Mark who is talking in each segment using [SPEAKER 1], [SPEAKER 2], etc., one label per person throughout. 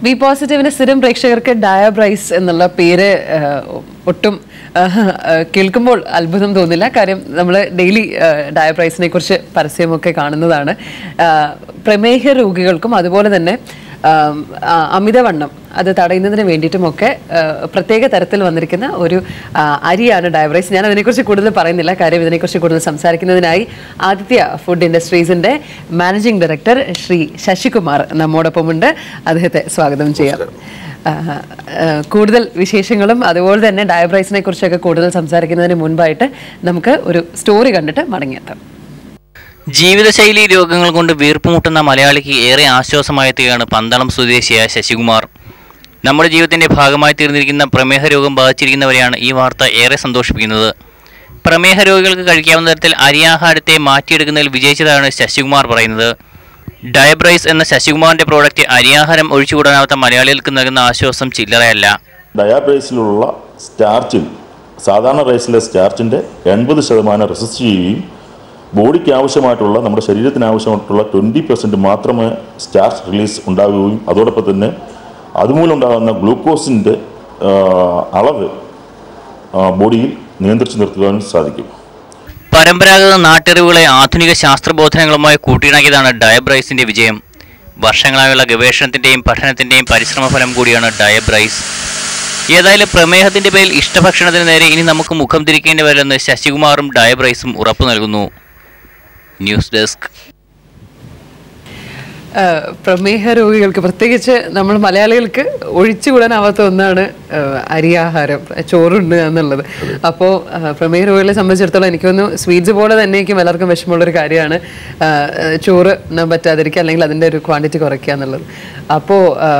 [SPEAKER 1] B പോസിറ്റീവിന് സ്ഥിരം പ്രേക്ഷകർക്ക് ഡയാബ്രൈസ് എന്നുള്ള പേര് ആ, ഒട്ടും ആ, ആ, കേൾക്കുമ്പോൾ അത്ഭുതം തോന്നില്ല കാര്യം നമ്മൾ ഡെയിലി ഡയാബ്രൈസിനെ കുറിച്ച് പരസ്യമൊക്കെ കാണുന്നതാണ് ആ, പ്രമേഹ രോഗികൾക്കും അതുപോലെ തന്നെ ആം, ആ, അമിതവണ്ണം അത് തടയുന്നതിന് വേണ്ടിയിട്ടുമൊക്കെ ആ, പ്രത്യേക തരത്തിൽ വന്നിരിക്കുന്ന ഒരു ആ, അരിയാണ് ഡയബ്രൈസ് ഞാൻ അതിനെക്കുറിച്ച് കൂടുതൽ പറയുന്നില്ല കാര്യം ഇതിനെക്കുറിച്ച് കൂടുതൽ സംസാരിക്കുന്നതിനായി ആദിത്യ ഫുഡ് ഇൻഡസ്ട്രീസിന്റെ മാനേജിംഗ് ഡയറക്ടർ ശ്രീ ശശികുമാർ നമ്മോടൊപ്പമുണ്ട് അദ്ദേഹത്തെ സ്വാഗതം ചെയ്യാം ആ, ആ, കൂടുതൽ വിശേഷങ്ങളും അതുപോലെ തന്നെ ഡയബ്രൈസിനെ കുറിച്ചൊക്കെ കൂടുതൽ സംസാരിക്കുന്നതിന് മുൻപായിട്ട് നമുക്ക് ഒരു സ്റ്റോറി കണ്ടിട്ട് മടങ്ങിയെത്താം
[SPEAKER 2] ജീവിതശൈലി രോഗങ്ങൾ കൊണ്ട് വീർപ്പുമുട്ടുന്ന മലയാളിക്ക് ഏറെ ആശ്വാസമായെത്തുകയാണ് പന്തളം സ്വദേശിയായ ശശികുമാർ നമ്മുടെ ജീവിതത്തിന്റെ ഭാഗമായി തീർന്നിരിക്കുന്ന പ്രമേഹ രോഗം ബാധിച്ചിരിക്കുന്നവരെയാണ് ഈ വാർത്ത ഏറെ സന്തോഷിപ്പിക്കുന്നത് പ്രമേഹ രോഗികൾക്ക് കഴിക്കാവുന്ന തരത്തിൽ അരിയാഹാരത്തെ മാറ്റിയെടുക്കുന്നതിൽ വിജയിച്ചതാണ് ശശികുമാർ പറയുന്നത് ഡയബ്രൈസ് എന്ന ശശികുമാറിന്റെ പ്രോഡക്റ്റ് അരിയാഹാരം ഒഴിച്ചുകൂടാനാവാത്ത മലയാളികൾക്ക് നൽകുന്ന ആശ്വാസം ചില്ലറയല്ല
[SPEAKER 3] ഡയാബ് സ്റ്റാർച്ചിൽ സാധാരണ റൈസിലെ സ്റ്റാർച്ചിൻ്റെ എൺപത് ശതമാനം റെസിസ്റ്റ് ചെയ്യുകയും ബോഡിക്ക് ആവശ്യമായിട്ടുള്ള നമ്മുടെ ശരീരത്തിന് ആവശ്യമായിട്ടുള്ള ട്വൻറ്റി പെർസെൻറ്റ് മാത്രമേ സ്റ്റാർച്ച് റിലീസ് ഉണ്ടാകുകയും അതോടൊപ്പം തന്നെ അതുമൂലം ഉണ്ടാകുന്ന ഗ്ലൂക്കോസിൻ്റെ അളവ് ആ, ബോഡിയിൽ നിയന്ത്രിച്ച് നിർത്തുവാനും സാധിക്കും
[SPEAKER 2] പരമ്പരാഗത നാട്ടറിവുകളെ ആധുനിക ശാസ്ത്രബോധനങ്ങളുമായി കൂട്ടിയിണക്കിയതാണ് ഡയബ്രൈസിന്റെ വിജയം വർഷങ്ങളായുള്ള ഗവേഷണത്തിന്റെയും പഠനത്തിന്റെയും പരിശ്രമഫലം കൂടിയാണ് ഡയബ്രൈസ് ഏതായാലും പ്രമേഹത്തിന്റെ പേരിൽ ഇഷ്ടഭക്ഷണത്തിന് നേരെ ഇനി നമുക്ക് മുഖം തിരിക്കേണ്ടി വരില്ലെന്ന് ശശികുമാറും ഡയബ്രൈസും ഉറപ്പു നൽകുന്നു ന്യൂസ് ഡെസ്ക്
[SPEAKER 1] ആ, പ്രമേഹ രോഗികൾക്ക് പ്രത്യേകിച്ച് നമ്മൾ മലയാളികൾക്ക് ഒഴിച്ചുകൂടാനാവാത്ത ഒന്നാണ് ആ, അരിയാഹാരം ചോറുണ്ട് എന്നുള്ളത് അപ്പോൾ പ്രമേഹ രോഗികളെ സംബന്ധിച്ചിടത്തോളം എനിക്ക് തോന്നുന്നു സ്വീറ്റ്സ് പോലെ തന്നെയായിരിക്കും എല്ലാവർക്കും വിഷമമുള്ളൊരു കാര്യമാണ് ആ, ചോറ് ഉണ്ണാൻ പറ്റാതിരിക്കുക അല്ലെങ്കിൽ അതിൻ്റെ ഒരു ക്വാണ്ടിറ്റി കുറയ്ക്കുക എന്നുള്ളത് അപ്പോൾ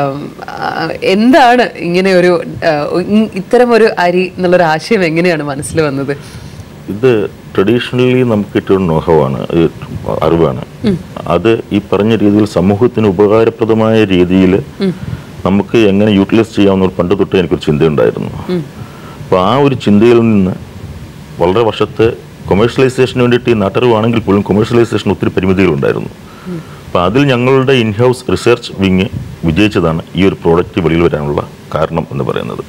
[SPEAKER 1] എന്താണ് ഇങ്ങനെ ഒരു ആ, ഇ- ഇത്തരം ഒരു അരി എന്നുള്ളൊരു ആശയം എങ്ങനെയാണ് മനസ്സിൽ വന്നത്
[SPEAKER 3] ഇത് ട്രഡീഷണലി നമുക്ക് കിട്ടിയ നോഹവാണ് അറിവാണ് അത് ഈ പറഞ്ഞ രീതിയിൽ സമൂഹത്തിന് ഉപകാരപ്രദമായ രീതിയിൽ നമുക്ക് എങ്ങനെ യൂട്ടിലൈസ് ചെയ്യാവുന്ന ഒരു പണ്ട് തൊട്ടേ എനിക്കൊരു ചിന്തയുണ്ടായിരുന്നു അപ്പോൾ ആ ഒരു ചിന്തയിൽ നിന്ന് വളരെ വർഷത്തെ കൊമേഴ്ഷ്യലൈസേഷന് വേണ്ടിയിട്ട് ഈ നാട്ടറിവാണെങ്കിൽ പോലും കൊമേഴ്ഷ്യലൈസേഷൻ ഒത്തിരി പരിമിതികളുണ്ടായിരുന്നു അപ്പോൾ അതിൽ ഞങ്ങളുടെ ഇൻഹൗസ് റിസർച്ച് വിങ് വിജയിച്ചതാണ് ഈ ഒരു പ്രോഡക്റ്റ് വെളിയിൽ വരാനുള്ള കാരണം എന്ന് പറയുന്നത്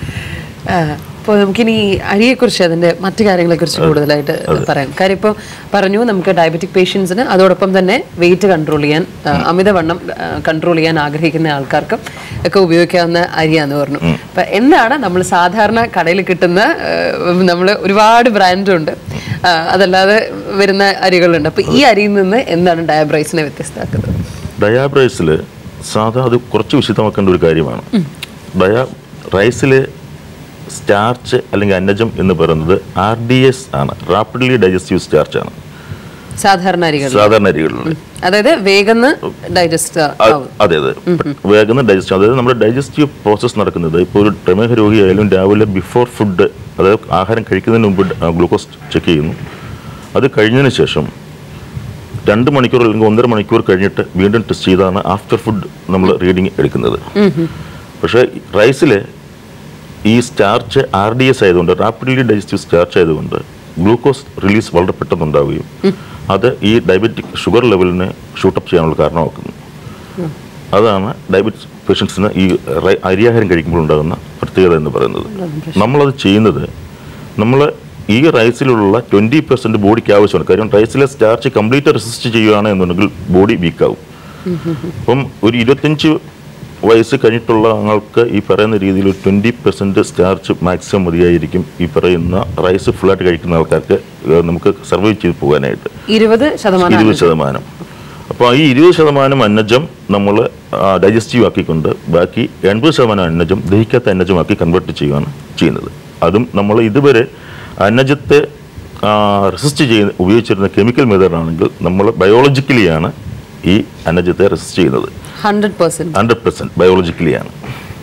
[SPEAKER 1] അപ്പോൾ നമുക്കിനി ഈ അരിയെക്കുറിച്ച് അതിൻ്റെ മറ്റു കാര്യങ്ങളെക്കുറിച്ച് കൂടുതലായിട്ട് പറയാം കാര്യം ഇപ്പോൾ പറഞ്ഞു നമുക്ക് ഡയബറ്റിക് പേഷ്യൻസിന് അതോടൊപ്പം തന്നെ വെയിറ്റ് കൺട്രോൾ ചെയ്യാൻ ആ, അമിതവണ്ണം കൺട്രോൾ ചെയ്യാൻ ആഗ്രഹിക്കുന്ന ആൾക്കാർക്കും ഒക്കെ ഉപയോഗിക്കാവുന്ന അരിയാന്ന് പറഞ്ഞു അപ്പം എന്താണ് നമ്മൾ സാധാരണ കടയിൽ കിട്ടുന്ന നമ്മൾ ഒരുപാട് ബ്രാൻഡുണ്ട് ആ, അതല്ലാതെ വരുന്ന അരികളുണ്ട് അപ്പോൾ ഈ അരിയിൽ നിന്ന് എന്താണ് ഡയബ്രൈസിനെ വ്യത്യസ്തമാക്കുന്നത്
[SPEAKER 3] ഡയാബ്രൈസിൽ സാധാ അത് കുറച്ച് വിശദമാക്കേണ്ട ഒരു കാര്യമാണ് ഡയാ റൈസിൽ സ്റ്റാർച്ച് അല്ലെങ്കിൽ അന്നജം എന്ന് പറയുന്നത് ആർ ഡി എസ് ആണ് റാപ്പിഡ്ലി ഡൈജസ്റ്റീവ് സ്റ്റാർച്ച് ആണ്
[SPEAKER 1] സാധാരണ അരികൾ
[SPEAKER 3] സാധാരണ അരികളിൽ
[SPEAKER 1] അതായത് വേഗം ഡൈജസ്റ്റ് ആവും
[SPEAKER 3] അതെ അതെ വേഗം ഡൈജസ്റ്റ് അതായത് നമ്മുടെ ഡൈജസ്റ്റീവ് പ്രോസസ്സ് നടക്കുന്നത് ഇപ്പോൾ ഒരു പ്രമേഹ രോഗിയായാലും രാവിലെ ബിഫോർ ഫുഡ് അതായത് ആഹാരം കഴിക്കുന്നതിന് മുമ്പ് ഗ്ലൂക്കോസ് ചെക്ക് ചെയ്യുന്നു അത് കഴിഞ്ഞതിന് ശേഷം രണ്ട് മണിക്കൂർ അല്ലെങ്കിൽ ഒന്നര മണിക്കൂർ കഴിഞ്ഞിട്ട് വീണ്ടും ടെസ്റ്റ് ചെയ്താണ് ആഫ്റ്റർ ഫുഡ് നമ്മൾ റീഡിങ് എടുക്കുന്നത് പക്ഷേ റൈസിൽ ഈ സ്റ്റാർച്ച് ആർ ഡി എസ് ആയതുകൊണ്ട് റാപ്പിഡ്ലി ഡൈജസ്റ്റീവ് സ്റ്റാർച്ച് ആയതുകൊണ്ട് ഗ്ലൂക്കോസ് റിലീസ് വളരെ പെട്ടെന്നുണ്ടാവുകയും അത് ഈ ഡയബറ്റിക് ഷുഗർ ലെവലിനെ ഷൂട്ടപ്പ് ചെയ്യാനുള്ള കാരണമാക്കുന്നു അതാണ് ഡയബറ്റിസ് പേഷ്യൻസിന് ഈ റൈ- അരിയാഹാരം കഴിക്കുമ്പോൾ ഉണ്ടാകുന്ന പ്രത്യേകത എന്ന് പറയുന്നത് നമ്മളത് ചെയ്യുന്നത് നമ്മൾ ഈ റൈസിലുള്ള ട്വൻറ്റി പെർസെൻറ്റ് ബോഡിക്ക് ആവശ്യമാണ് കാര്യം റൈസിലെ സ്റ്റാർച്ച് കംപ്ലീറ്റ് റെസിസ്റ്റ് ചെയ്യുകയാണ് എന്നുണ്ടെങ്കിൽ ബോഡി വീക്കാവും അപ്പം ഒരു ഇരുപത്തഞ്ച് വയസ്സ് കഴിഞ്ഞിട്ടുള്ള ആൾക്ക് ഈ പറയുന്ന രീതിയിൽ ഒരു ട്വൻറ്റി പെർസെൻറ്റ് സ്റ്റാർച്ച് മാക്സിമം മതിയായിരിക്കും ഈ പറയുന്ന റൈസ് ഫുള്ളായിട്ട് കഴിക്കുന്ന ആൾക്കാർക്ക് ഏഹ് നമുക്ക് സർവൈവ് ചെയ്ത് പോകാനായിട്ട്
[SPEAKER 1] ഇരുപത് ശതമാനം
[SPEAKER 3] ഇരുപത് ശതമാനം അപ്പോൾ ഈ ഇരുപത് ശതമാനം അന്നജം നമ്മൾ ഡൈജസ്റ്റീവ് ആക്കിക്കൊണ്ട് ബാക്കി എൺപത് ശതമാനം അന്നജം ദഹിക്കാത്ത അന്നജമാക്കി കൺവേർട്ട് ചെയ്യുകയാണ് ചെയ്യുന്നത് അതും നമ്മൾ ഇതുവരെ അന്നജത്തെ റെസിസ്റ്റ് ചെയ്യുന്ന ഉപയോഗിച്ചിരുന്ന കെമിക്കൽ മെത്തേഡാണെങ്കിൽ നമ്മൾ ബയോളജിക്കലിയാണ് ഈ അന്നജത്തെ റെസിസ്റ്റ് ചെയ്യുന്നത്
[SPEAKER 1] ഹൺഡ്രഡ് പെർസെന്റ്
[SPEAKER 3] ഹൺഡ്രഡ് പെർസെൻറ്റ് ബയോളജിക്കലിയാണ്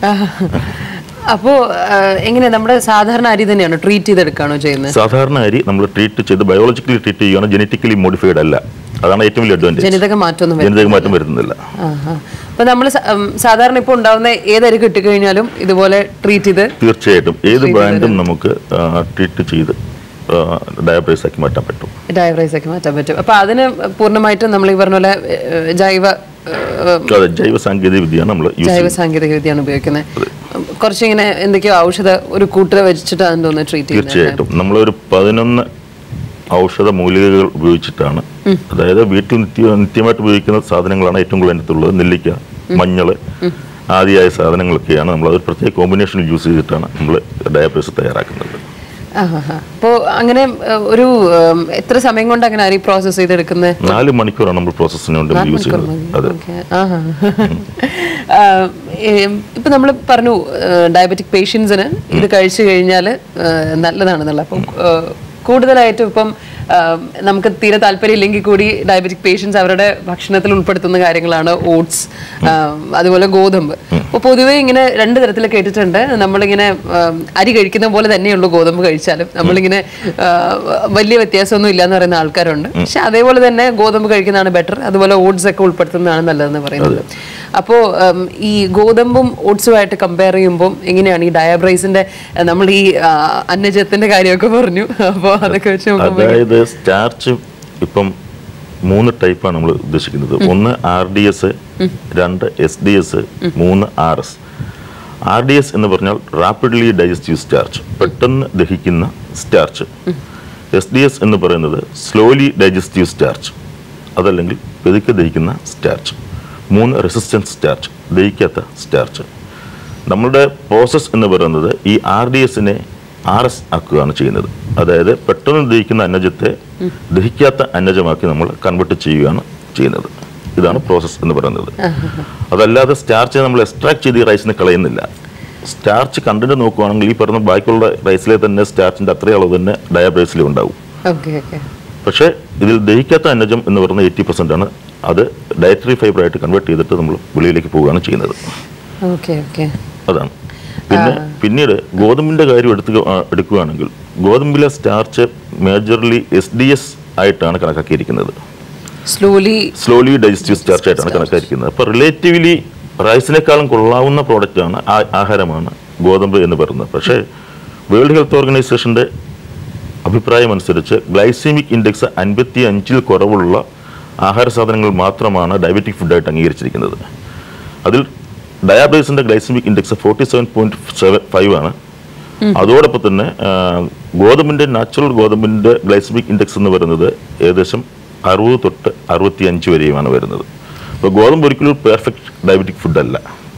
[SPEAKER 1] അപ്പോ എങ്ങനെ നമ്മുടെ സാധാരണ അരി തന്നെയാണോ ട്രീറ്റ് ചെയ്തെടുക്കുകയാണോ ചെയ്യുന്നത്
[SPEAKER 3] സാധാരണ അരി നമ്മൾ ട്രീറ്റ് ചെയ്ത് ബയോളജിക്കലി ട്രീറ്റ് ചെയ്യുകയാണ് ജനറ്റിക്കലി മോഡിഫൈഡ് അല്ല അതാണ് ഏറ്റവും വലിയ അഡ്വാൻറ്റേജ്
[SPEAKER 1] ജനിതക മാറ്റമൊന്നും വരും
[SPEAKER 3] ജനിതക മാറ്റം വരുന്നില്ല
[SPEAKER 1] അപ്പൊ നമ്മൾ സാധാരണ ഇപ്പോൾ ഉണ്ടാവുന്ന ഏതരി കിട്ടിക്കഴിഞ്ഞാലും ഇതുപോലെ ട്രീറ്റ് ചെയ്ത്
[SPEAKER 3] തീർച്ചയായിട്ടും ഏത് ബ്രാൻഡും നമുക്ക് ട്രീറ്റ് ചെയ്ത് ഡയബറ്റീസ് ആക്കി മാറ്റാൻ പറ്റും
[SPEAKER 1] ഡയറൈസ് ഒക്കെ മാറ്റാൻ പറ്റും അപ്പൊ അതിന് പൂർണ്ണമായിട്ടും നമ്മൾ ഈ പറഞ്ഞ പോലെ ഏഹ്, ജൈവ
[SPEAKER 3] അതെ ജൈവ സാങ്കേതിക വിദ്യയാണ് നമ്മൾ യൂസ്
[SPEAKER 1] ജൈവ
[SPEAKER 3] ചെയ്യുന്നത്
[SPEAKER 1] സാങ്കേതിക വിദ്യയാണ് ഉപയോഗിക്കുന്നത് കുറച്ചിങ്ങനെ എന്തൊക്കെയോ ഔഷധ ഒരു കൂട്ടർ വെച്ചിട്ടാണ് തോന്നുന്നു ട്രീറ്റ് ചെയ്യുന്നത്
[SPEAKER 3] തീർച്ചയായിട്ടും നമ്മളൊരു പതിനൊന്ന് ഔഷധ മൂലികകൾ ഉപയോഗിച്ചിട്ടാണ് അതായത് വീട്ടിൽ നിത്യ നിത്യമായിട്ട് ഉപയോഗിക്കുന്ന സാധനങ്ങളാണ് ഏറ്റവും കൂടുതൽ അതിനകത്തുള്ളത് നെല്ലിക്ക മഞ്ഞൾ ആദിയായ സാധനങ്ങളൊക്കെയാണ് നമ്മൾ അത് പ്രത്യേക കോമ്പിനേഷൻ യൂസ് ചെയ്തിട്ടാണ് നമ്മൾ ഡയാബേസ് തയ്യാറാക്കുന്നത്
[SPEAKER 1] അപ്പോൾ അങ്ങനെ ഏഹ്, ഒരു ഏഹ്, എത്ര സമയം കൊണ്ട് അങ്ങനെ അരി പ്രോസസ്സ് ചെയ്തെടുക്കുന്നത്
[SPEAKER 3] നാല് മണിക്കൂറാണ് നമ്മൾ പ്രോസസ്സിന് വേണ്ടി
[SPEAKER 1] നാല്
[SPEAKER 3] യൂസ്
[SPEAKER 1] മണിക്കൂർ
[SPEAKER 3] ചെയ്യുന്നത്
[SPEAKER 1] മതി.
[SPEAKER 3] അതെ
[SPEAKER 1] Okay. ആഹാ. ആഹ്, ഏം, ഇപ്പൊ നമ്മൾ പറഞ്ഞു ഡയബറ്റിക് പേഷ്യൻസിന് ഇത് കഴിച്ചു കഴിഞ്ഞാൽ നല്ലതാണെന്നുള്ള അപ്പം ഏഹ്, കൂടുതലായിട്ടും ഇപ്പം ആഹ്, നമുക്ക് തീരെ താല്പര്യം ഇല്ലെങ്കിൽ കൂടി ഡയബറ്റിക് പേഷ്യൻസ് അവരുടെ ഭക്ഷണത്തിൽ ഉൾപ്പെടുത്തുന്ന കാര്യങ്ങളാണ് ഓട്സ് അതുപോലെ ഗോതമ്പ് അപ്പോൾ പൊതുവേ ഇങ്ങനെ രണ്ട് തരത്തിൽ കേട്ടിട്ടുണ്ട് നമ്മളിങ്ങനെ ആഹ്, അരി കഴിക്കുന്ന പോലെ തന്നെയുള്ളൂ ഗോതമ്പ് കഴിച്ചാലും നമ്മളിങ്ങനെ ആഹ്, വലിയ വ്യത്യാസമൊന്നും ഇല്ലാന്ന് പറയുന്ന ആൾക്കാരുണ്ട് പക്ഷെ അതേപോലെ തന്നെ ഗോതമ്പ് കഴിക്കുന്നതാണ് ബെറ്റർ അതുപോലെ ഓട്സ് ഒക്കെ ഉൾപ്പെടുത്തുന്നതാണ് നല്ലതെന്ന് പറയുന്നത് അപ്പോൾ ഈ ഗോതമ്പും ഓട്സുമായിട്ട് കമ്പയർ ചെയ്യുമ്പോൾ എങ്ങനെയാണ് ഈ ഡയാബ്രൈസിന്റെ അഹ്, നമ്മൾ ഈ ആ, അന്നജത്തിന്റെ കാര്യമൊക്കെ പറഞ്ഞു അപ്പോൾ അതൊക്കെ വെച്ച് നോക്കുമ്പോൾ
[SPEAKER 3] അതായത് സ്റ്റാർച്ച് ഇപ്പം മൂന്ന് ടൈപ്പാണ് നമ്മൾ ഉദ്ദേശിക്കുന്നത് ഒന്ന് ആർ ഡി എസ് രണ്ട് എസ് ഡി എസ് മൂന്ന് R S R D S എന്ന് പറഞ്ഞാൽ റാപ്പിഡ്ലി ഡൈജസ്റ്റീവ് സ്റ്റാർച്ച് പെട്ടെന്ന് ദഹിക്കുന്ന സ്റ്റാർച്ച് എസ് ഡി എസ് എന്ന് പറയുന്നത് സ്ലോലി ഡൈജസ്റ്റീവ് സ്റ്റാർച്ച് അതല്ലെങ്കിൽ പെതുക്കെ ദഹിക്കുന്ന സ്റ്റാർച്ച് മൂന്ന് റെസിസ്റ്റൻസ് സ്റ്റാർച്ച് ദഹിക്കാത്ത സ്റ്റാർച്ച് നമ്മളുടെ പ്രോസസ്സ് എന്ന് പറയുന്നത് ഈ ആർ ഡി എസിനെ ആർ എസ് ആക്കുകയാണ് ചെയ്യുന്നത് അതായത് പെട്ടെന്ന് ദഹിക്കുന്ന അന്നജത്തെ ദഹിക്കാത്ത അന്നജമാക്കി നമ്മൾ കൺവെർട്ട് ചെയ്യുകയാണ് ചെയ്യുന്നത് ഇതാണ് പ്രോസസ്സ് എന്ന് പറയുന്നത് അതല്ലാതെ സ്റ്റാർച്ച് നമ്മൾ എക്സ്ട്രാക്ട് ചെയ്ത് ഈ റൈസിനെ കളയുന്നില്ല സ്റ്റാർച്ച് കണ്ടന്റ് നോക്കുകയാണെങ്കിൽ ഈ പറഞ്ഞ ബാക്കിയുള്ള റൈസിലെ തന്നെ സ്റ്റാർച്ചിന്റെ അത്രയും അളവ് തന്നെ ഡയാബേസിലും ഉണ്ടാവും
[SPEAKER 1] ഓക്കെ ഓക്കെ
[SPEAKER 3] പക്ഷേ ഇതിൽ ദഹിക്കാത്ത അന്നജം എന്ന് പറയുന്ന എയ്റ്റി പെർസെൻ്റ് ആണ് അത് ഡയറ്ററി ഫൈബർ ആയിട്ട് കൺവേർട്ട് ചെയ്തിട്ട് നമ്മൾ വെളിയിലേക്ക് പോവുകയാണ് ചെയ്യുന്നത്
[SPEAKER 1] ഓക്കെ ഓക്കെ
[SPEAKER 3] അതാണ് പിന്നെ പിന്നീട് ഗോതമ്പിന്റെ കാര്യം എടുത്തു എടുക്കുകയാണെങ്കിൽ ഗോതമ്പിലെ starch majorly S D S ആയിട്ടാണ് കണക്കാക്കിയിരിക്കുന്നത്
[SPEAKER 1] സ്ലോലി
[SPEAKER 3] സ്ലോലി ഡൈജസ്റ്റീവ് സ്റ്റാർച്ച് ആയിട്ടാണ് കണക്കാക്കിയിരിക്കുന്നത് അപ്പോൾ റിലേറ്റീവ്ലി റൈസിനേക്കാളും കൊള്ളാവുന്ന പ്രോഡക്റ്റാണ് ആഹാരമാണ് ഗോതമ്പ് എന്ന് പറയുന്നത് പക്ഷേ വേൾഡ് ഹെൽത്ത് ഓർഗനൈസേഷൻ്റെ അഭിപ്രായം അനുസരിച്ച് ഗ്ലൈസീമിക് ഇൻഡെക്സ് അൻപത്തി അഞ്ചിൽ കുറവുള്ള ആഹാര സാധനങ്ങൾ മാത്രമാണ് ഡയബറ്റിക് ഫുഡായിട്ട് അംഗീകരിച്ചിരിക്കുന്നത് അതിൽ ഡയാബറ്റീസിന്റെ glycemic index forty seven point seven five ആണ് അതോടൊപ്പം തന്നെ ആ, ഗോതമ്പിന്റെ നാച്ചുറൽ ഗോതമ്പിന്റെ ഗ്ലൈസമിക് ഇൻഡെക്സ് എന്ന് പറയുന്നത് ഏകദേശം അറുപത് തൊട്ട് അറുപത്തി അഞ്ച് വരെയുമാണ് വരുന്നത് അപ്പോൾ ഗോതമ്പ് ഒരിക്കലും പെർഫെക്റ്റ് ഡയബറ്റിക് ഫുഡല്ല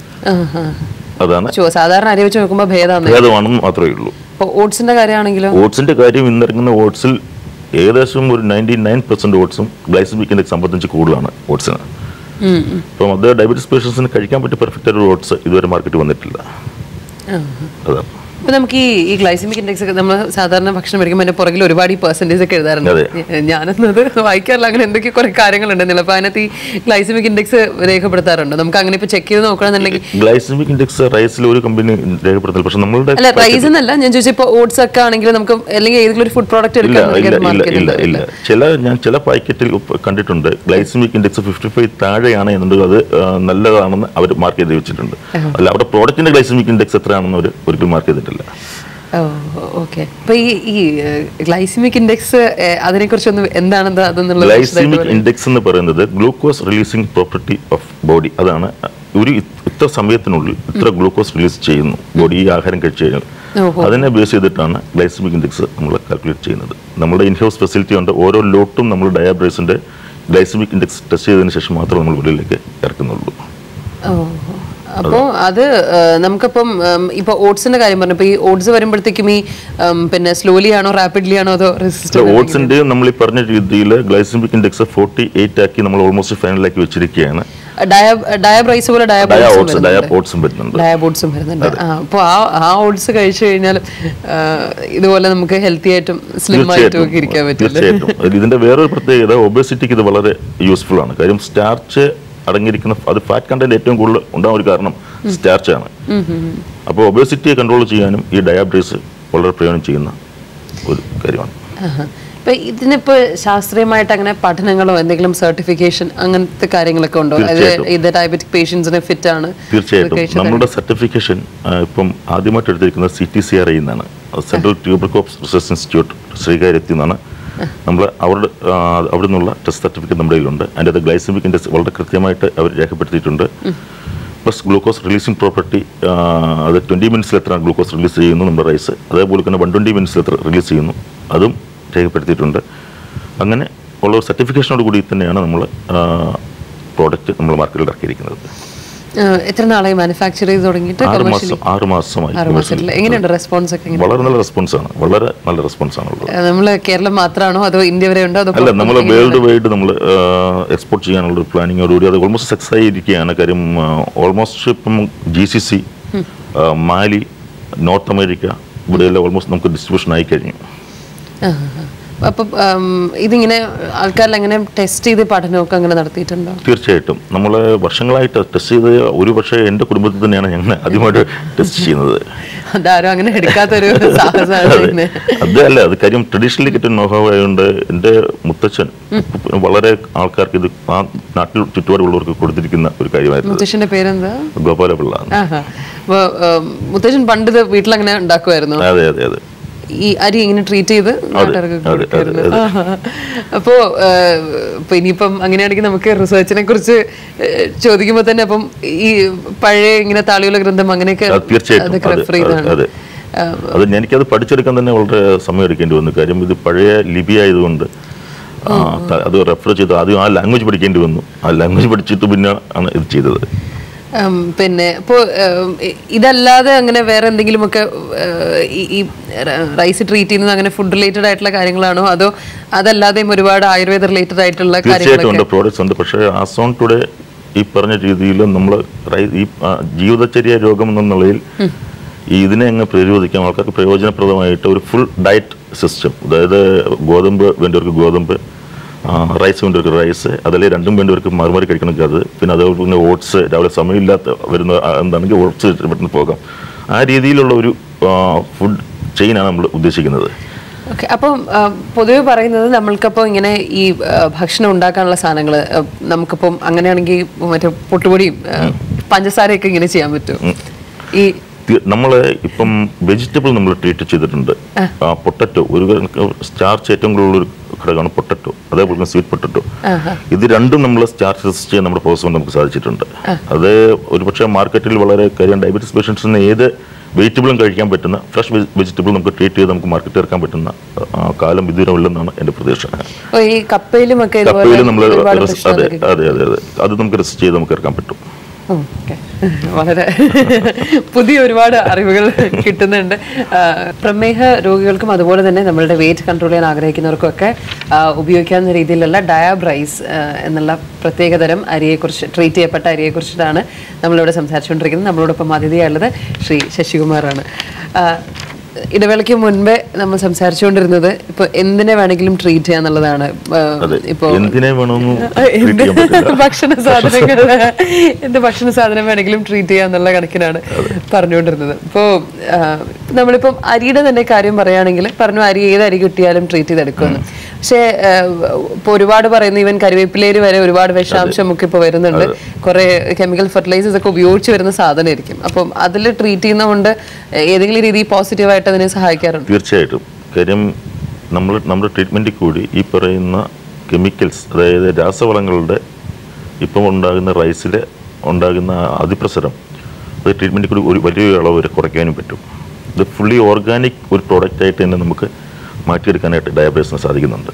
[SPEAKER 3] അതാണ്
[SPEAKER 1] സാധാരണ അരി വെച്ച് നോക്കുമ്പോൾ ഭേദമാണ്
[SPEAKER 3] ഭേദമാണെന്ന് മാത്രമേ ഉള്ളൂ
[SPEAKER 1] അപ്പോൾ ഓട്സിന്റെ കാര്യമാണെങ്കിലോ
[SPEAKER 3] ഓട്സിന്റെ കാര്യം ഇന്നിറങ്ങുന്ന ഓട്സിൽ ഏകദേശം ഒരു നയൻറ്റി നയൻ പെർസെന്റ് ഓട്സും ഗ്ലൈസമിക് ഇൻഡെക്സ് അമ്പത്തഞ്ച് കൂടുതലാണ് ഓട്സിന്
[SPEAKER 1] ഉം, ഉം.
[SPEAKER 3] അപ്പം അത് ഡയബറ്റീസ് പേഷ്യൻസിന് കഴിക്കാൻ പറ്റിയ പെർഫെക്റ്റ് ഒരു ഓട്സ് ഇതുവരെ മാർക്കറ്റിൽ വന്നിട്ടില്ല അതാണ്
[SPEAKER 1] ഇപ്പൊ നമുക്ക് ഈ ഈ ഗ്ലൈസമിക് ഇൻഡെക്സ് ഒക്കെ നമ്മൾ സാധാരണ ഭക്ഷണം മേടിക്കുമ്പോൾ അതിന്റെ പുറകിൽ ഒരുപാട് ഈ പെർസെന്റേജ് ഒക്കെ എഴുതാറുണ്ട്
[SPEAKER 3] അതെ.
[SPEAKER 1] ഞാനെന്നത് വായിക്കാറില്ല അങ്ങനെ എന്തൊക്കെ കുറെ കാര്യങ്ങളുണ്ടെന്നില്ല അപ്പൊ അതിനകത്ത് ഈ ഗ്ലൈസമിക് ഇൻഡെക്സ് രേഖപ്പെടുത്താറുണ്ട് നമുക്ക് അങ്ങനെ ഇപ്പൊ ചെക്ക് ചെയ്ത് നോക്കണമെന്നുണ്ടെങ്കിൽ
[SPEAKER 3] ഗ്ലൈസമിക് ഇൻഡെക്സ് റൈസിൽ ഒരു കമ്പനി രേഖപ്പെടുത്തില്ല പക്ഷെ നമ്മളുടെ
[SPEAKER 1] അല്ല റൈസ് എന്നല്ല ഞാൻ ചോദിച്ചു ഇപ്പൊ ഓട്സ് ഒക്കെ ആണെങ്കിൽ നമുക്ക് അല്ലെങ്കിൽ ഏതെങ്കിലും ഒരു ഫുഡ് പ്രോഡക്റ്റ്
[SPEAKER 3] ഇല്ല
[SPEAKER 1] എടുക്കാൻ
[SPEAKER 3] ഇല്ല ഇല്ല
[SPEAKER 1] മാർക്കറ്റിൽ
[SPEAKER 3] ഇല്ല ഇല്ല ചില ഞാൻ ചില പാക്കറ്റിൽ ഉപ്പ് കണ്ടിട്ടുണ്ട് ഗ്ലൈസമിക് ഇൻഡെക്സ് ഫിഫ്റ്റി ഫൈവ് താഴെയാണ് എന്നുണ്ടെങ്കിൽ അത് ആ, നല്ലതാണെന്ന് അവർ മാർക്ക് ചെയ്ത് വെച്ചിട്ടുണ്ട് അല്ല അവിടെ പ്രോഡക്റ്റിന്റെ ഗ്ലൈസമിക് ഇൻഡെക്സ് എത്രയാണെന്ന് അവർ ഒരിക്കലും മാർക്ക് ചെയ്തിട്ടില്ല
[SPEAKER 1] ഓക്കെ അപ്പൊ ഈ ഈ ഗ്ലൈസമിക് ഇൻഡെക്സ് അതിനെ കുറിച്ചൊന്ന് എന്താണെന്ന് അതെന്നുള്ള
[SPEAKER 3] ഗ്ലൈസമിക് ഇൻഡെക്സ് എന്ന് പറയുന്നത് glucose releasing property of body അതാണ് ഒരു ഇ- ഇത്ര സമയത്തിനുള്ളിൽ ഇത്ര ഗ്ലൂക്കോസ് റിലീസ് ചെയ്യുന്നു ബോഡി ഈ ആഹാരം കഴിച്ചു കഴിഞ്ഞാൽ
[SPEAKER 1] ഓഹോ.
[SPEAKER 3] അതിനെ ബേസ് ചെയ്തിട്ടാണ് ഗ്ലൈസമിക് ഇൻഡെക്സ് നമ്മൾ കാൽക്കുലേറ്റ് ചെയ്യുന്നത് നമ്മുടെ ഇൻഹൗസ് ഫെസിലിറ്റി ഉണ്ട് ഓരോ ലോട്ടും നമ്മൾ ഡയാബ്രൈസിന്റെ ഗ്ലൈസമിക് ഇൻഡെക്സ് ടെസ്റ്റ് ചെയ്തതിന് ശേഷം മാത്രമേ നമ്മൾ വെളിയിലേക്ക് ഇറക്കുന്നുള്ളൂ
[SPEAKER 1] അപ്പോൾ അത് ആ, നമുക്കിപ്പം ഉം, ഇപ്പൊ ഓട്സിന്റെ കാര്യം പറഞ്ഞപ്പോൾ ഈ ഓട്സ് വരുമ്പോഴത്തേക്കും ഈ ഉം, പിന്നെ സ്ലോലി ആണോ റാപ്പിഡ്ലി ആണോ അതോ റെസിസ്റ്റന്റ്
[SPEAKER 3] ഓട്സിന്റെ നമ്മൾ ഈ പറഞ്ഞ രീതിയിൽ ഗ്ലൈസമിക് ഇൻഡെക്സ് ഫോർട്ടി എയ്റ്റ് ആക്കി നമ്മൾ ഓൾമോസ്റ്റ് ഫൈനലാക്കി വെച്ചിരിക്കുകയാണ്
[SPEAKER 1] ഡയബ്രൈസ് പോലെ
[SPEAKER 3] ഡയാ
[SPEAKER 1] ഡയബോട്സും
[SPEAKER 3] ഓട്സ് ഡയാ ഓട്സും വരുന്നുണ്ട്
[SPEAKER 1] ഡയബോട്സും വരുന്നുണ്ട് ആ അപ്പോൾ ആ ആ ഓട്സ് കഴിച്ചു കഴിഞ്ഞാൽ ആ, ഇതുപോലെ നമുക്ക് ഹെൽത്തി ആയിട്ടും സ്ലിം ആയിട്ടും ഒക്കെ ഇരിക്കാൻ പറ്റില്ല
[SPEAKER 3] തീർച്ചയായിട്ടും അത് ഇതിന്റെ വേറൊരു പ്രത്യേകത ഒബേസിറ്റിക്ക് ഇത് വളരെ യൂസ്ഫുൾ ആണ് കാര്യം സ്റ്റാർച്ച് അടങ്ങിയിരിക്കുന്ന അത് ഫാറ്റ് കണ്ടന്റ് ഏറ്റവും കൂടുതൽ ഉണ്ടാകാൻ ഒരു കാരണം സ്റ്റാർച്ച് ആണ് അപ്പോൾ ഒബേസിറ്റിയെ കൺട്രോൾ ചെയ്യാനും ഈ ഡയാബറ്റീസ് വളരെ പ്രയോജനം ചെയ്യുന്ന ഒരു കാര്യമാണ്
[SPEAKER 1] ആഹാ. ഇപ്പൊ ഇതിനിപ്പോ ശാസ്ത്രീയമായിട്ട് അങ്ങനെ പഠനങ്ങളോ എന്തെങ്കിലും സർട്ടിഫിക്കേഷൻ അങ്ങനത്തെ കാര്യങ്ങളൊക്കെ ഉണ്ടോ അതായത്
[SPEAKER 3] തീർച്ചയായിട്ടും.
[SPEAKER 1] ഇത് ഡയബറ്റിക് പേഷ്യൻസിന് ഫിറ്റ് ആണ് ഇത്
[SPEAKER 3] തീർച്ചയായിട്ടും
[SPEAKER 1] കഴിച്ചാൽ
[SPEAKER 3] നമ്മുടെ സർട്ടിഫിക്കേഷൻ ഇപ്പം ആദ്യമായിട്ട് എടുത്തിരിക്കുന്നത് C T C R I എന്നാണ് സെൻട്രൽ ട്യൂബർകോപ്സ് റിസർച്ച് ഇൻസ്റ്റിറ്റ്യൂട്ട് ശ്രീകാര്യത്തിൽ നിന്നാണ് നമ്മൾ അവരുടെ ആ, അവിടെ നിന്നുള്ള ടെസ്റ്റ് സർട്ടിഫിക്കറ്റ് നമ്മുടെ കയ്യിലുണ്ട് അതിൻ്റെ അത് ഗ്ലൈസമിക് ഇൻഡെക്സ് വളരെ കൃത്യമായിട്ട് അവർ രേഖപ്പെടുത്തിയിട്ടുണ്ട് പ്ലസ് ഗ്ലൂക്കോസ് റിലീസിംഗ് പ്രോപ്പർട്ടി അത് ട്വൻറ്റി മിനിറ്റ്സിൽ എത്ര ഗ്ലൂക്കോസ് റിലീസ് ചെയ്യുന്നു നമ്മുടെ റൈസ് അതേപോലെ തന്നെ വൺ ട്വൻറ്റി മിനിറ്റ്സിൽ എത്ര റിലീസ് ചെയ്യുന്നു അതും രേഖപ്പെടുത്തിയിട്ടുണ്ട് അങ്ങനെ ഉള്ള ഒരു സർട്ടിഫിക്കേഷനോട് കൂടി തന്നെയാണ് നമ്മൾ പ്രോഡക്റ്റ് നമ്മൾ മാർക്കറ്റിൽ ഇറക്കിയിരിക്കുന്നത്
[SPEAKER 1] ആ, എത്ര നാളായി മാനുഫാക്ചർ ചെയ്ത് തുടങ്ങിയിട്ട്
[SPEAKER 3] ആറ്
[SPEAKER 1] commercially?
[SPEAKER 3] മാസം ആറ് മാസമായി
[SPEAKER 1] ആറ് മാസത്തില് എങ്ങനെയുണ്ട് റെസ്പോൺസ് ഒക്കെ എങ്ങനെ
[SPEAKER 3] വളരെ നല്ല റെസ്പോൺസാണ് വളരെ നല്ല റെസ്പോൺസാണ് ഉള്ളത്
[SPEAKER 1] നമ്മൾ കേരളം മാത്രമാണോ അതോ ഇന്ത്യ വരെ ഉണ്ടോ അതോ
[SPEAKER 3] അല്ല നമ്മൾ വേൾഡ് വൈഡ് നമ്മൾ എക്സ്പോർട്ട് ചെയ്യാനുള്ള ഒരു പ്ലാനിങ്ങോടുകൂടി അത് ഓൾമോസ്റ്റ് സക്സസ് ആയിരിക്കുകയാണ് കാര്യം ഓൾമോസ്റ്റ് ഇപ്പം G C C Mali North America ഇവിടെയെല്ലാം ഓൾമോസ്റ്റ് നമുക്ക് ഡിസ്ട്രിബ്യൂഷൻ ആയി കഴിഞ്ഞു
[SPEAKER 1] ആ, ആ, ആ. അപ്പം ഉം, ഇതിങ്ങനെ ആൾക്കാരിൽ അങ്ങനെ ടെസ്റ്റ് ചെയ്ത് പഠനമൊക്കെ അങ്ങനെ നടത്തിയിട്ടുണ്ടോ
[SPEAKER 3] തീർച്ചയായിട്ടും നമ്മൾ വർഷങ്ങളായിട്ട് ടെസ്റ്റ് ചെയ്ത് ഒരു പക്ഷേ എൻ്റെ കുടുംബത്തിൽ തന്നെയാണ് ഞങ്ങൾ ആദ്യമായിട്ട് ടെസ്റ്റ് ചെയ്യുന്നത്
[SPEAKER 1] അതാരും അങ്ങനെ എടുക്കാത്തൊരു സാഹസമാണ്
[SPEAKER 3] അതെ
[SPEAKER 1] ചെയ്യുന്നത്.
[SPEAKER 3] അത് അല്ല അത് കാര്യം ട്രഡീഷണലി കിട്ടുന്ന നോഹാവ് ആയതുകൊണ്ട് എൻ്റെ മുത്തച്ഛൻ വളരെ ആൾക്കാർക്ക് ഇത് ആ നാട്ടിൽ ചുറ്റുപാടുള്ളവർക്ക് കൊടുത്തിരിക്കുന്ന ഒരു കാര്യമായിരുന്നു
[SPEAKER 1] മുത്തശ്ശന്റെ പേരെന്താ
[SPEAKER 3] ഗോപാലപിള്ള
[SPEAKER 1] ആഹാ അപ്പൊ ഉം, മുത്തശ്ശൻ പണ്ട് ഇത് വീട്ടിലങ്ങനെ ഉണ്ടാക്കുമായിരുന്നു
[SPEAKER 3] അതെ അതെ അതെ
[SPEAKER 1] ഈ അരി ഇങ്ങനെ ട്രീറ്റ് ചെയ്ത് നാട്ടുകാർക്ക്
[SPEAKER 3] അതെ,
[SPEAKER 1] കൊടുക്കായിരുന്നു
[SPEAKER 3] അതെ,
[SPEAKER 1] ആഹാ. അപ്പോ ഏഹ്, ഇപ്പൊ ഇനിയിപ്പം അങ്ങനെയാണെങ്കിൽ നമുക്ക് റിസർച്ചിനെ കുറിച്ച് ഏഹ്, ചോദിക്കുമ്പോ തന്നെ അപ്പം ഈ പഴയ ഇങ്ങനെ താളിയുള്ള ഗ്രന്ഥം അങ്ങനെയൊക്കെ
[SPEAKER 3] അത് തീർച്ചയായിട്ടും
[SPEAKER 1] അതൊക്കെ
[SPEAKER 3] അതെ,
[SPEAKER 1] റെഫർ ചെയ്താണ്
[SPEAKER 3] അതെ, അത് എനിക്കത് പഠിച്ചെടുക്കാൻ തന്നെ വളരെ സമയം എടുക്കേണ്ടി വന്നു കാര്യം ഇത് പഴയ ലിപി ആയതുകൊണ്ട് ആ, ത- അത് റെഫർ ചെയ്ത് ആദ്യം ആ ലാംഗ്വേജ് പഠിക്കേണ്ടി വന്നു ആ ലാംഗ്വേജ് പഠിച്ചിട്ട് പിന്നെ ആണ് ഇത് ചെയ്തത്
[SPEAKER 1] ഉം, പിന്നെ ഇപ്പോ ഉം, ഇ- ഇതല്ലാതെ അങ്ങനെ വേറെ എന്തെങ്കിലുമൊക്കെ ഏഹ്, ഈ ഈ റൈസ് ട്രീറ്റ് ചെയ്യുന്നത് അങ്ങനെ ഫുഡ് റിലേറ്റഡ് ആയിട്ടുള്ള കാര്യങ്ങളാണോ അതോ അതല്ലാതെയും ഒരുപാട് ആയുർവേദ റിലേറ്റഡ് ആയിട്ടുള്ള
[SPEAKER 3] തീർച്ചയായിട്ടും ഉണ്ട്
[SPEAKER 1] കാര്യങ്ങളൊക്കെ
[SPEAKER 3] പ്രോഡക്ട്സ് ഉണ്ട് പക്ഷേ ആസ് ഓൺ ടുഡേ ഈ പറഞ്ഞ രീതിയിൽ നമ്മൾ ഈ ആ, ജീവിതചര്യ രോഗം എന്ന നിലയിൽ ഈ ഇതിനെ അങ്ങ് പ്രതിരോധിക്കാം ആൾക്കാർക്ക് പ്രയോജനപ്രദമായിട്ട് ഒരു ഫുൾ ഡയറ്റ് സിസ്റ്റം അതായത് ഗോതമ്പ് വേണ്ടവർക്ക് ഗോതമ്പ് റൈസ് വേണ്ടവർക്ക് റൈസ് അതല്ലേ രണ്ടും വേണ്ടവർക്ക് മാറി മാറി കഴിക്കണമെങ്കിൽ അത് പിന്നെ അതേപോലെ തന്നെ ഓട്സ് രാവിലെ സമയമില്ലാത്ത വരുന്ന ആ, എന്താണെങ്കിൽ ഓട്സ് പെട്ടെന്ന് പോകാം ആ രീതിയിലുള്ള ഒരു ഫുഡ് ചെയിനാണ് നമ്മൾ ഉദ്ദേശിക്കുന്നത്
[SPEAKER 1] ഓക്കെ അപ്പം ആ, പൊതുവെ പറയുന്നത് നമ്മൾക്കപ്പോൾ ഇങ്ങനെ ഈ ആ, ഭക്ഷണം ഉണ്ടാക്കാനുള്ള സാധനങ്ങൾ നമുക്കിപ്പം അങ്ങനെയാണെങ്കിൽ മറ്റേ പൊട്ടുപൊടിയും ആ, പഞ്ചസാരയൊക്കെ ഇങ്ങനെ ചെയ്യാൻ പറ്റും ഈ
[SPEAKER 3] നമ്മൾ ഇപ്പം വെജിറ്റബിൾ നമ്മൾ ട്രീറ്റ് ചെയ്തിട്ടുണ്ട് പൊട്ടറ്റോ ഒരു സ്റ്റാർച്ച് ഏറ്റവും കൂടുതൽ ഒരു ഘടകമാണ് പൊട്ടറ്റോ അതേപോലെ തന്നെ സ്വീറ്റ് പൊട്ടറ്റോ
[SPEAKER 1] ആഹാ.
[SPEAKER 3] ഇത് രണ്ടും നമ്മൾ സ്റ്റാർച്ച് റെസിസ്റ്റ് ചെയ്യാൻ നമ്മുടെ പ്രോസസ് കൊണ്ട് നമുക്ക് സാധിച്ചിട്ടുണ്ട് അത് ഒരുപക്ഷെ മാർക്കറ്റിൽ വളരെ കാര്യം ഡയബറ്റീസ് പേഷ്യൻസിന് ഏത് വെജിറ്റബിളും കഴിക്കാൻ പറ്റുന്ന ഫ്രഷ് വെജിറ്റബിൾ നമുക്ക് ട്രീറ്റ് ചെയ്ത് നമുക്ക് മാർക്കറ്റിൽ ഇറക്കാൻ പറ്റുന്ന ആ, കാലം വിദൂരമില്ലെന്നാണ് എൻ്റെ പ്രതീക്ഷ
[SPEAKER 1] ഓ, ഈ കപ്പയിലും ഒക്കെ ഇതുപോലെ
[SPEAKER 3] കപ്പയിൽ നമ്മൾ
[SPEAKER 1] ഒരുപാട്
[SPEAKER 3] അതെ
[SPEAKER 1] പ്രശ്നങ്ങളൊക്കെ
[SPEAKER 3] അതെ അതെ അതെ അത് നമുക്ക് റെസിസ്റ്റ് ചെയ്ത് നമുക്ക് ഇറക്കാൻ പറ്റും
[SPEAKER 1] ഉം, okay. വളരെ പുതിയ ഒരുപാട് അറിവുകൾ കിട്ടുന്നുണ്ട് ആ, പ്രമേഹ രോഗികൾക്കും അതുപോലെ തന്നെ നമ്മളുടെ വെയിറ്റ് കൺട്രോൾ ചെയ്യാൻ ആഗ്രഹിക്കുന്നവർക്കും ഒക്കെ ആ, ഉപയോഗിക്കാവുന്ന രീതിയിലുള്ള ഡയാബ്രൈസ് ആ, എന്നുള്ള പ്രത്യേകതരം അരിയെക്കുറിച്ച് ട്രീറ്റ് ചെയ്യപ്പെട്ട അരിയെക്കുറിച്ചിട്ടാണ് നമ്മളിവിടെ സംസാരിച്ചുകൊണ്ടിരിക്കുന്നത് നമ്മളോടൊപ്പം അതിഥിയായുള്ളത് ശ്രീ ശശികുമാറാണ് ആ, ഇടവേളയ്ക്ക് മുൻപേ നമ്മൾ സംസാരിച്ചുകൊണ്ടിരുന്നത് ഇപ്പൊ എന്തിനെ വേണമെങ്കിലും ട്രീറ്റ് ചെയ്യാന്നുള്ളതാണ് ആ,
[SPEAKER 3] അതെ
[SPEAKER 1] ഇപ്പൊ
[SPEAKER 3] എന്തിനെ വേണമെന്ന്
[SPEAKER 1] ആ,
[SPEAKER 3] treat
[SPEAKER 1] എന്ത്
[SPEAKER 3] ചെയ്യാൻ പറ്റില്ല
[SPEAKER 1] ഭക്ഷണ സാധനങ്ങൾ എന്ത് ഭക്ഷണ സാധനം വേണമെങ്കിലും ട്രീറ്റ് ചെയ്യാന്നുള്ള കണക്കിനാണ് പറഞ്ഞുകൊണ്ടിരുന്നത് ഇപ്പോൾ നമ്മളിപ്പം അരിയുടെ തന്നെ കാര്യം പറയുകയാണെങ്കിൽ പറഞ്ഞു അരി ഏത് അരി കിട്ടിയാലും ട്രീറ്റ് ചെയ്തെടുക്കുമെന്ന് പക്ഷേ ഇപ്പോൾ ഒരുപാട് പറയുന്നു ഈവൻ കറിവേപ്പിലേര് വരെ ഒരുപാട് വിഷാംശം ഒക്കെ ഇപ്പോൾ വരുന്നുണ്ട് കുറെ കെമിക്കൽ ഫെർട്ടിലൈസേഴ്സ് ഒക്കെ ഉപയോഗിച്ച് വരുന്ന സാധനമായിരിക്കും അപ്പം അതിൽ ട്രീറ്റ് ചെയ്യുന്നതുകൊണ്ട് ഏതെങ്കിലും രീതിയിൽ പോസിറ്റീവായിട്ട് അതിനെ സഹായിക്കാറുണ്ട്
[SPEAKER 3] തീർച്ചയായിട്ടും കാര്യം നമ്മൾ നമ്മുടെ ട്രീറ്റ്മെൻറ്റിൽ കൂടി ഈ പറയുന്ന കെമിക്കൽസ് അതായത് രാസവളങ്ങളുടെ ഇപ്പം ഉണ്ടാകുന്ന റൈസിൽ ഉണ്ടാകുന്ന അതിപ്രസരം അത് ട്രീറ്റ്മെൻറ്റിൽ കൂടി ഒരു വലിയ അളവ് വരെ കുറയ്ക്കാനും പറ്റും ഇത് ഫുള്ളി ഓർഗാനിക് ഒരു പ്രോഡക്റ്റ് ആയിട്ട് തന്നെ നമുക്ക് മാറ്റിയെടുക്കാനായിട്ട് ഡയബറ്റീസിന് സാധിക്കുന്നുണ്ട്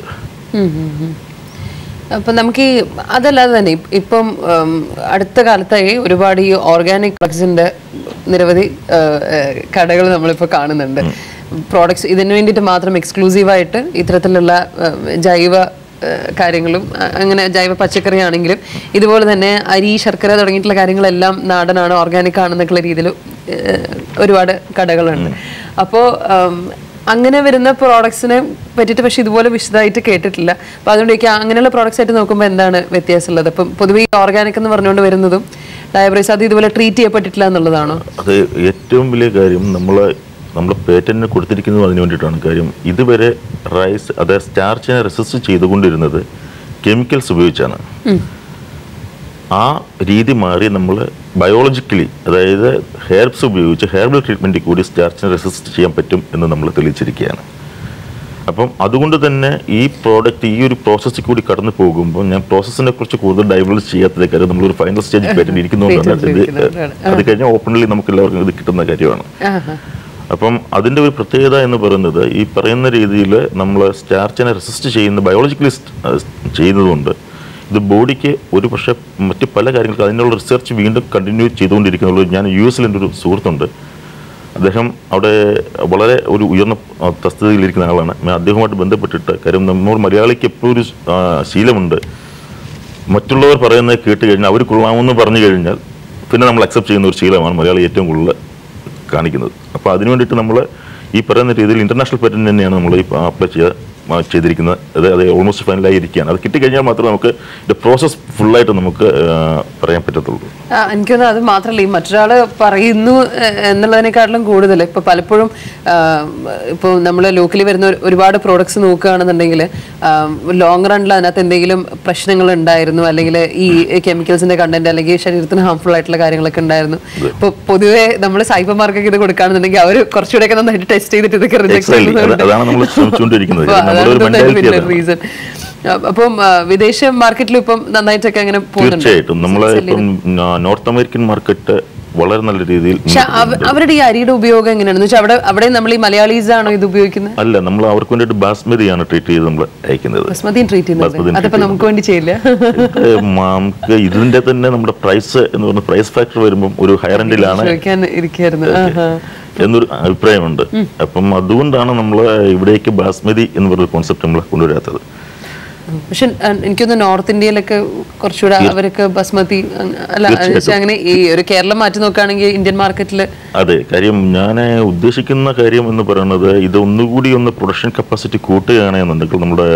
[SPEAKER 1] അപ്പം നമുക്ക് ഈ അതല്ലാതെ തന്നെ ഇപ്- ഇപ്പം ഉം, അടുത്ത കാലത്തായി ഒരുപാട് ഈ ഓർഗാനിക് പ്രൊഡക്ട്സിന്റെ നിരവധി കടകൾ നമ്മളിപ്പോൾ കാണുന്നുണ്ട് പ്രോഡക്ട്സ് ഇതിനു വേണ്ടിയിട്ട് മാത്രം എക്സ്ക്ലൂസീവായിട്ട് ഇത്തരത്തിലുള്ള ഉം, ജൈവ ഏഹ്, കാര്യങ്ങളും അ- അങ്ങനെ ജൈവ പച്ചക്കറി ആണെങ്കിലും ഇതുപോലെ തന്നെ അരി ശർക്കര തുടങ്ങിയിട്ടുള്ള കാര്യങ്ങളെല്ലാം നാടനാണ് ഓർഗാനിക് ആണെന്നൊക്കെയുള്ള രീതിയിൽ ഒരുപാട് കടകളുണ്ട് അപ്പോൾ അങ്ങനെ വരുന്ന പ്രോഡക്ട്സിനെ പറ്റിയിട്ട് പക്ഷെ ഇതുപോലെ വിശദമായിട്ട് കേട്ടിട്ടില്ല അപ്പോൾ അതുകൊണ്ട് എനിക്ക് അങ്ങനെയുള്ള പ്രോഡക്ട്സ് ആയിട്ട് നോക്കുമ്പോൾ എന്താണ് വ്യത്യാസമുള്ളത് അപ്പം പൊതുവെ ഈ ഓർഗാനിക് എന്ന് പറഞ്ഞുകൊണ്ട് വരുന്നതും ഡയബറീസ് അത് ഇതുപോലെ ട്രീറ്റ് ചെയ്യപ്പെട്ടിട്ടില്ല എന്നുള്ളതാണോ
[SPEAKER 3] അത് ഏറ്റവും വലിയ കാര്യം നമ്മൾ നമ്മൾ പേറ്റന്റിന് കൊടുത്തിരിക്കുന്നത് അതിന് വേണ്ടിയിട്ടാണ് കാര്യം ഇതുവരെ റൈസ് അതായത് സ്റ്റാർച്ചിനെ റെസിസ്റ്റ് ചെയ്തുകൊണ്ടിരുന്നത് കെമിക്കൽസ് ഉപയോഗിച്ചാണ് ആ രീതി മാറി നമ്മൾ ബയോളജിക്കലി അതായത് ഹെർബ്സ് ഉപയോഗിച്ച് ഹെർബൽ ട്രീറ്റ്മെൻറ്റിൽ കൂടി സ്റ്റാർച്ചിനെ റെസിസ്റ്റ് ചെയ്യാൻ പറ്റും എന്ന് നമ്മൾ തെളിയിച്ചിരിക്കുകയാണ് അപ്പം അതുകൊണ്ട് തന്നെ ഈ പ്രോഡക്റ്റ് ഈ ഒരു പ്രോസസ്സിൽ കൂടി കടന്നു പോകുമ്പോൾ ഞാൻ പ്രോസസ്സിനെ കുറിച്ച് കൂടുതൽ ഡൈവേഴ്സ് ചെയ്യാത്ത കാര്യം നമ്മളൊരു ഫൈനൽ സ്റ്റേജ് പേറ്റന്റ് ഇരിക്കുന്നതുകൊണ്ടാണ്
[SPEAKER 1] Patent
[SPEAKER 3] ഇത്
[SPEAKER 1] ഇരിക്കുന്നതുകൊണ്ടാണ്.
[SPEAKER 3] അത് കഴിഞ്ഞാൽ ഓപ്പൺലി നമുക്ക് എല്ലാവർക്കും ഇത് കിട്ടുന്ന കാര്യമാണ്
[SPEAKER 1] ആഹാ.
[SPEAKER 3] അപ്പം അതിൻ്റെ ഒരു പ്രത്യേകത എന്ന് പറയുന്നത് ഈ പറയുന്ന രീതിയിൽ നമ്മൾ സ്റ്റാർച്ചിനെ റെസിസ്റ്റ് ചെയ്യുന്ന ബയോളജിക്കലി ചെയ്യുന്നതുകൊണ്ട് ഇത് ബോഡിക്ക് ഒരു പക്ഷേ മറ്റ് പല കാര്യങ്ങൾക്ക് അതിനുള്ള റിസർച്ച് വീണ്ടും കണ്ടിന്യൂ ചെയ്തുകൊണ്ടിരിക്കുന്നുള്ളൂ ഞാൻ യു എസിൽ എൻ്റെ ഒരു സുഹൃത്തുണ്ട് അദ്ദേഹം അവിടെ വളരെ ഒരു ഉയർന്ന ആ, തസ്തികയിലിരിക്കുന്ന ആളാണ് ഞാൻ അദ്ദേഹവുമായിട്ട് ബന്ധപ്പെട്ടിട്ട് കാര്യം നമ്മൾ മലയാളിക്ക് എപ്പോഴും ഒരു ആ, ശീലമുണ്ട് മറ്റുള്ളവർ പറയുന്നത് കേട്ട് കഴിഞ്ഞാൽ അവർ കൊള്ളാമെന്ന് പറഞ്ഞു കഴിഞ്ഞാൽ പിന്നെ നമ്മൾ അക്സെപ്റ്റ് ചെയ്യുന്ന ഒരു ശീലമാണ് മലയാളി ഏറ്റവും കൂടുതൽ കാണിക്കുന്നത് അപ്പോൾ അതിനു വേണ്ടിയിട്ട് നമ്മൾ ഈ പറയുന്ന രീതിയിൽ ഇന്റർനാഷണൽ പേറ്റന്റ് തന്നെയാണ് നമ്മൾ ഈ അപ്ലൈ ചെയ്ത ആ, ചെയ്തിരിക്കുന്നത് അത് അത് ഓൾമോസ്റ്റ് ഫൈനലായി ഇരിക്കുകയാണ് അത് കിട്ടിക്കഴിഞ്ഞാൽ മാത്രമേ നമുക്ക് ഇതിന്റെ പ്രോസസ്സ് ഫുള്ളായിട്ട് നമുക്ക് ആ, പറയാൻ പറ്റത്തുള്ളൂ
[SPEAKER 1] ആ, എനിക്കൊന്ന് അത് മാത്രമല്ല ഈ മറ്റൊരാള് പറയുന്നു എ- എന്നുള്ളതിനെക്കാട്ടിലും കൂടുതൽ ഇപ്പൊ പലപ്പോഴും ഇപ്പോൾ നമ്മൾ ലോക്കലി വരുന്ന ഒരു- ഒരുപാട് പ്രോഡക്ട്സ് നോക്കുകയാണെന്നുണ്ടെങ്കിൽ ലോങ് റണ്ണിൽ അതിനകത്ത് എന്തെങ്കിലും പ്രശ്നങ്ങൾ ഉണ്ടായിരുന്നു അല്ലെങ്കിൽ ഈ കെമിക്കൽസിന്റെ കണ്ടന്റ് അല്ലെങ്കിൽ ശരീരത്തിന് ഹാംഫുൾ ആയിട്ടുള്ള കാര്യങ്ങളൊക്കെ ഉണ്ടായിരുന്നു ഇപ്പൊ പൊതുവെ നമ്മൾ സൈബർ മാർക്കൊക്കെ ഇത് കൊടുക്കുകയാണെന്നുണ്ടെങ്കിൽ അവർ കുറച്ചുകൂടെയൊക്കെ നന്നായിട്ട് ടെസ്റ്റ് ചെയ്തിട്ട് ഇതൊക്കെ റിജക്ട്
[SPEAKER 3] Exactly. അത് അതാണ് നമ്മൾ ശ്രമിച്ചുകൊണ്ടിരിക്കുന്നത് നമ്മുടെ ഒരു മെന്റാലിറ്റി അതാണ്
[SPEAKER 1] റീസൺ അപ്പം ആ, വിദേശ മാർക്കറ്റിലും ഇപ്പം നന്നായിട്ടൊക്കെ അങ്ങനെ പോകുന്നുണ്ട്
[SPEAKER 3] തീർച്ചയായിട്ടും നമ്മൾ ഇപ്പം നോർത്ത് അമേരിക്കൻ മാർക്കറ്റ് വളരെ നല്ല രീതിയിൽ
[SPEAKER 1] പക്ഷെ അവ- അവരുടെ ഈ അരിയുടെ ഉപയോഗം എങ്ങനെയാണെന്ന് വെച്ചാൽ അവിടെ അവിടെ നമ്മൾ ഈ മലയാളീസ് ആണോ ഇത് ഉപയോഗിക്കുന്നത്
[SPEAKER 3] അല്ല നമ്മൾ അവർക്ക് വേണ്ടിയിട്ട് ബാസ്മതിയാണ് ട്രീറ്റ് ചെയ്ത് നമ്മൾ അയക്കുന്നത്
[SPEAKER 1] ബസ്മതിയും ട്രീറ്റ് ചെയ്യുന്നത്
[SPEAKER 3] ബസ്മതിയും
[SPEAKER 1] അതപ്പോ
[SPEAKER 3] treat
[SPEAKER 1] നമുക്ക് വേണ്ടി ചെയ്യില്ല
[SPEAKER 3] ഇത് നമുക്ക് ഇതിന്റെ തന്നെ നമ്മുടെ പ്രൈസ് എന്ന് പറഞ്ഞ പ്രൈസ് ഫാക്ടർ വരുമ്പം ഒരു ഹയർ എൻഡിലാണ്
[SPEAKER 1] ചോദിക്കാൻ ഇരിക്കായിരുന്നു ആഹാ.
[SPEAKER 3] എന്നൊരു അഭിപ്രായമുണ്ട് അപ്പം അതുകൊണ്ടാണ് നമ്മൾ ഇവിടേക്ക് ബാസ്മതി എന്ന് പറഞ്ഞ കോൺസെപ്റ്റ് നമ്മൾ കൊണ്ടുവരാത്തത്
[SPEAKER 1] പക്ഷെ ആ, എനിക്കൊന്ന് നോർത്ത് ഇന്ത്യയിലൊക്കെ കുറച്ചുകൂടെ അവരൊക്കെ ബസ്മതി അങ് അല്ല
[SPEAKER 3] തീർച്ചയായിട്ടും.
[SPEAKER 1] പക്ഷെ അങ്ങനെ ഈ ഒരു കേരളം മാറ്റി നോക്കുകയാണെങ്കിൽ ഇന്ത്യൻ മാർക്കറ്റിൽ
[SPEAKER 3] അതെ കാര്യം ഞാൻ ഉദ്ദേശിക്കുന്ന കാര്യം എന്ന് പറയുന്നത് ഇത് ഒന്നുകൂടി ഒന്ന് പ്രൊഡക്ഷൻ കപ്പാസിറ്റി കൂട്ടുകയാണെന്നുണ്ടെങ്കിൽ നമ്മുടെ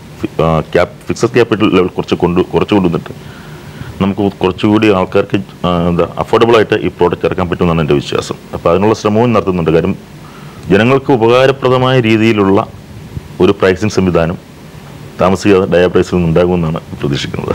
[SPEAKER 3] ക്യാപ് ഫിക്സഡ് ക്യാപിറ്റൽ ലെവൽ കുറച്ച് കൊണ്ട് കുറച്ച് കൊണ്ടുവന്നിട്ട് നമുക്ക് കുറച്ചുകൂടി ആൾക്കാർക്ക് ആ, എന്താ അഫോർഡബിൾ ആയിട്ട് ഈ പ്രോഡക്റ്റ് ഇറക്കാൻ പറ്റുമെന്നാണ് എൻ്റെ വിശ്വാസം അപ്പോൾ അതിനുള്ള ശ്രമവും നടത്തുന്നുണ്ട് കാര്യം ജനങ്ങൾക്ക് ഉപകാരപ്രദമായ രീതിയിലുള്ള ഒരു പ്രൈസിങ് സംവിധാനം താമസിക്കാതെ ഡയാപ്രൈസിൽ നിന്ന് ഉണ്ടാകുമെന്നാണ് പ്രതീക്ഷിക്കുന്നത്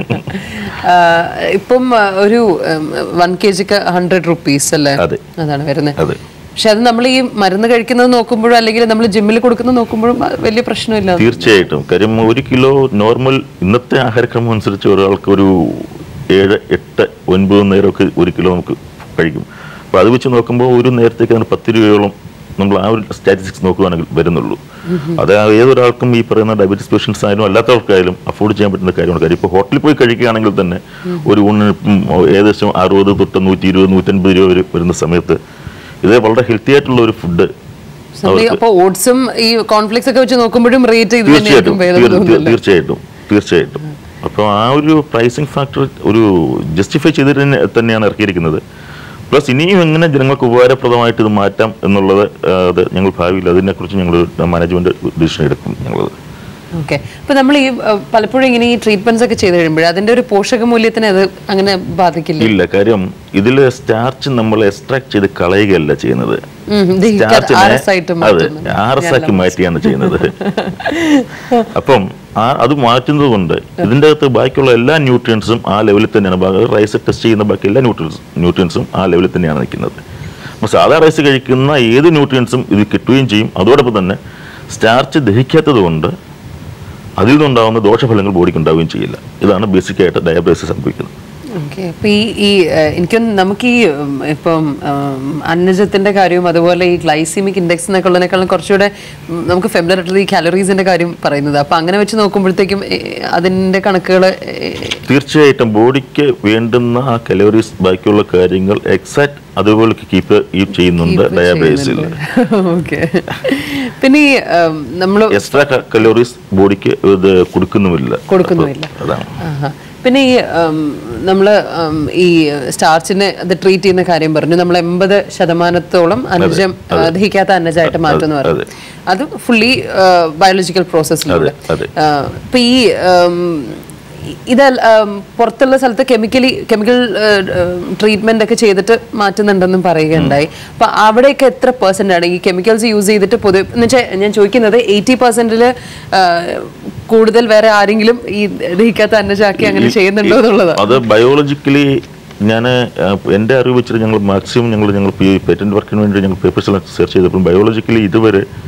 [SPEAKER 1] ഇപ്പം ആ, ഒരു വൺ കെ ജിക്ക് ഹൺഡ്രഡ് റുപ്പീസ് അല്ലേ
[SPEAKER 3] അതെ.
[SPEAKER 1] അതാണ് വരുന്നത്
[SPEAKER 3] അതെ
[SPEAKER 1] പക്ഷെ അത് നമ്മൾ ഈ മരുന്ന് കഴിക്കുന്നത് നോക്കുമ്പോഴും അല്ലെങ്കിൽ നമ്മൾ ജിമ്മിൽ കൊടുക്കുന്നത് നോക്കുമ്പോഴും അത് വലിയ പ്രശ്നമില്ല
[SPEAKER 3] തീർച്ചയായിട്ടും കാര്യം ഒരു കിലോ നോർമൽ ഇന്നത്തെ ആഹാരക്രമം അനുസരിച്ച് ഒരാൾക്ക് ഒരു ഏഴ് എട്ട് ഒൻപത് നേരമൊക്കെ ഒരു കിലോ നമുക്ക് കഴിക്കും അപ്പോൾ അത് വെച്ച് നോക്കുമ്പോൾ ഒരു നേരത്തേക്ക് അതിന് പത്ത് രൂപയോളം നമ്മൾ ആ ഒരു സ്റ്റാറ്റിസ്റ്റിക്സ് നോക്കുകയാണെങ്കിൽ വരുന്നുള്ളൂ അത് ഏതൊരാൾക്കും ഈ പറയുന്ന ഡയബറ്റീസ് പേഷ്യൻസ് ആയാലും അല്ലാത്തവർക്കായാലും അഫോർഡ് ചെയ്യാൻ പറ്റുന്ന കാര്യമാണ് കാര്യം ഇപ്പോൾ ഹോട്ടലിൽ പോയി കഴിക്കുകയാണെങ്കിൽ തന്നെ ഒരു ഊണിന് ഇപ്പം ഏകദേശം അറുപത് തൊട്ട് നൂറ്റി ഇരുപത് നൂറ്റൻപത് രൂപ വരെ വരുന്ന സമയത്ത് ഇത് വളരെ ഹെൽത്തി ആയിട്ടുള്ള ഒരു ഫുഡ്
[SPEAKER 1] അപ്പൊ ഓട്സും ഈ കോൺഫ്ലിക്സ് ഒക്കെ വെച്ച് നോക്കുമ്പോഴും റേറ്റ് ഇത്
[SPEAKER 3] തീർച്ചയായിട്ടും
[SPEAKER 1] തന്നെയായിരിക്കും ഭേദം
[SPEAKER 3] തീർ- തീർ-
[SPEAKER 1] തോന്നുന്നില്ല
[SPEAKER 3] തീർച്ചയായിട്ടും തീർച്ചയായിട്ടും അപ്പോൾ ആ ഒരു പ്രൈസിങ് ഫാക്ടർ ഒരു ജസ്റ്റിഫൈ ചെയ്തിട്ട് തന്നെ- തന്നെയാണ് ഇറക്കിയിരിക്കുന്നത് പ്ലസ് ഇനിയും എങ്ങനെ ജനങ്ങൾക്ക് ഉപകാരപ്രദമായിട്ട് ഇത് മാറ്റാം എന്നുള്ളത് ആ, അത് ഞങ്ങൾ ഭാവിയിൽ അതിനെക്കുറിച്ച് ഞങ്ങൾ മാനേജ്മെന്റ് ഡിസിഷൻ എടുക്കും ഞങ്ങളത്
[SPEAKER 1] ഓക്കെ അപ്പൊ നമ്മൾ ഈ അഹ്, പലപ്പോഴും ഇങ്ങനെ ഈ ട്രീറ്റ്മെന്റ്സ് ഒക്കെ ചെയ്ത് കഴിയുമ്പോൾ അതിന്റെ ഒരു പോഷക മൂല്യത്തിന് അത് അങ്ങനെ ബാധിക്കില്ല
[SPEAKER 3] ഇല്ല കാര്യം ഇതിൽ സ്റ്റാർച്ച് നമ്മൾ എക്സ്ട്രാക്ട് ചെയ്ത് കളയുകയല്ല ചെയ്യുന്നത്
[SPEAKER 1] ഉം, ദഹിക്കാതെ
[SPEAKER 3] സ്റ്റാർച്ചിനെ
[SPEAKER 1] RS ആയിട്ട്
[SPEAKER 3] അതെ
[SPEAKER 1] മാറ്റുന്നുണ്ട്.
[SPEAKER 3] ആർ എസ് ആക്കി മാറ്റിയാണ് ചെയ്യുന്നത് അപ്പം ആ അത് മാറ്റുന്നത് കൊണ്ട് ഇതിൻ്റെ അകത്ത് ബാക്കിയുള്ള എല്ലാ ന്യൂട്രിയൻസും ആ ലെവലിൽ തന്നെയാണ് ബാ- റൈസ് ടെസ്റ്റ് ചെയ്യുന്ന ബാക്കി എല്ലാ ന്യൂട്രിയൻസ് ന്യൂട്രിയൻസും ആ ലെവലിൽ തന്നെയാണ് നിൽക്കുന്നത് അപ്പോൾ സാധാ റൈസ് കഴിക്കുന്ന ഏത് ന്യൂട്രിയൻസും ഇത് കിട്ടുകയും ചെയ്യും അതോടൊപ്പം തന്നെ സ്റ്റാർച്ച് ദഹിക്കാത്തത് കൊണ്ട് അതിൽ നിന്നുണ്ടാകുന്ന ദോഷഫലങ്ങൾ ബോഡിക്ക് ഉണ്ടാവുകയും ചെയ്യില്ല ഇതാണ് ബേസിക്കായിട്ട് ഡയബറ്റീസ് സംഭവിക്കുന്നത്
[SPEAKER 1] ഓക്കെ അപ്പൊ ഈ ഈ ഏഹ്, എനിക്ക് നമുക്ക് ഈ ഉം, ഇപ്പം ഉം, അന്നജത്തിന്റെ കാര്യവും അതുപോലെ ഈ ഗ്ലൈസിമിക് ഇൻഡെക്സ് എന്നൊക്കെ ഉള്ളതിനേക്കാളും കുറച്ചുകൂടെ ഉം, നമുക്ക് ഫെമിലർ ആയിട്ടുള്ള ഈ കാലറീസിന്റെ കാര്യം പറയുന്നത് അപ്പൊ അങ്ങനെ വെച്ച് നോക്കുമ്പോഴത്തേക്കും ഏഹ്, അതിന്റെ കണക്കുകൾ
[SPEAKER 3] തീർച്ചയായിട്ടും ബോഡിക്ക് വേണ്ടുന്ന ആ കലോറീസ് ബാക്കിയുള്ള കാര്യങ്ങൾ എക്സാക്ട് അതുപോലെ കീപ്പ് ഈ ചെയ്യുന്നുണ്ട് ഡയാബേസിൽ
[SPEAKER 1] ഓക്കെ പിന്നെ ഈ നമ്മൾ
[SPEAKER 3] എക്സ്ട്രാ കലോറീസ് ബോഡിക്ക് ഇത് കൊടുക്കുന്നുമില്ല
[SPEAKER 1] കൊടുക്കുന്നുമില്ല.
[SPEAKER 3] അപ്പൊ അതാണ്
[SPEAKER 1] ആഹാ. പിന്നെ ഈ നമ്മൾ ഈ സ്റ്റാർച്ചിനെ അത് ട്രീറ്റ് ചെയ്യുന്ന കാര്യം പറഞ്ഞു നമ്മൾ എൺപത് ശതമാനത്തോളം അന്നജം ആ, ദഹിക്കാത്ത അന്നജമായിട്ട് മാറ്റുമെന്ന്
[SPEAKER 3] അതെ.
[SPEAKER 1] പറഞ്ഞു അത് ഫുള്ളി ബയോളജിക്കൽ പ്രോസസ്സിലൂടെ
[SPEAKER 3] അതെ.
[SPEAKER 1] ഇപ്പൊ ഈ ഉം, ഇത് പുറത്തുള്ള സ്ഥലത്ത് കെമിക്കലി കെമിക്കൽ ട്രീറ്റ്മെന്റ് ഒക്കെ ചെയ്തിട്ട് മാറ്റുന്നുണ്ടെന്നും പറയുകയുണ്ടായി അപ്പൊ അവിടെയൊക്കെ എത്ര പെർസെന്റ് ആണ് ഈ കെമിക്കൽസ് യൂസ് ചെയ്തിട്ട് പൊതുവെ എന്ന് വെച്ചാൽ ഞാൻ ചോദിക്കുന്നത് എയ്റ്റി പെർസെന്റില് കൂടുതൽ വേറെ ആരെങ്കിലും ഈ ദഹിക്കാത്ത അന്നജാക്കി അങ്ങനെ ചെയ്യുന്നുണ്ടോ എന്നുള്ളതാണ്
[SPEAKER 3] അത് ബയോളജിക്കലി ഞാൻ എൻ്റെ അറിവ് വെച്ചിട്ട് ഞങ്ങൾ മാക്സിമം ഞങ്ങൾ ഞങ്ങൾ പേറ്റന്റ് വർക്കിന് വേണ്ടി ഞങ്ങൾ പേപ്പേഴ്സ് എല്ലാം സെർച്ച് ചെയ്തപ്പോൾ ബയോളജിക്കലി ഇതുവരെ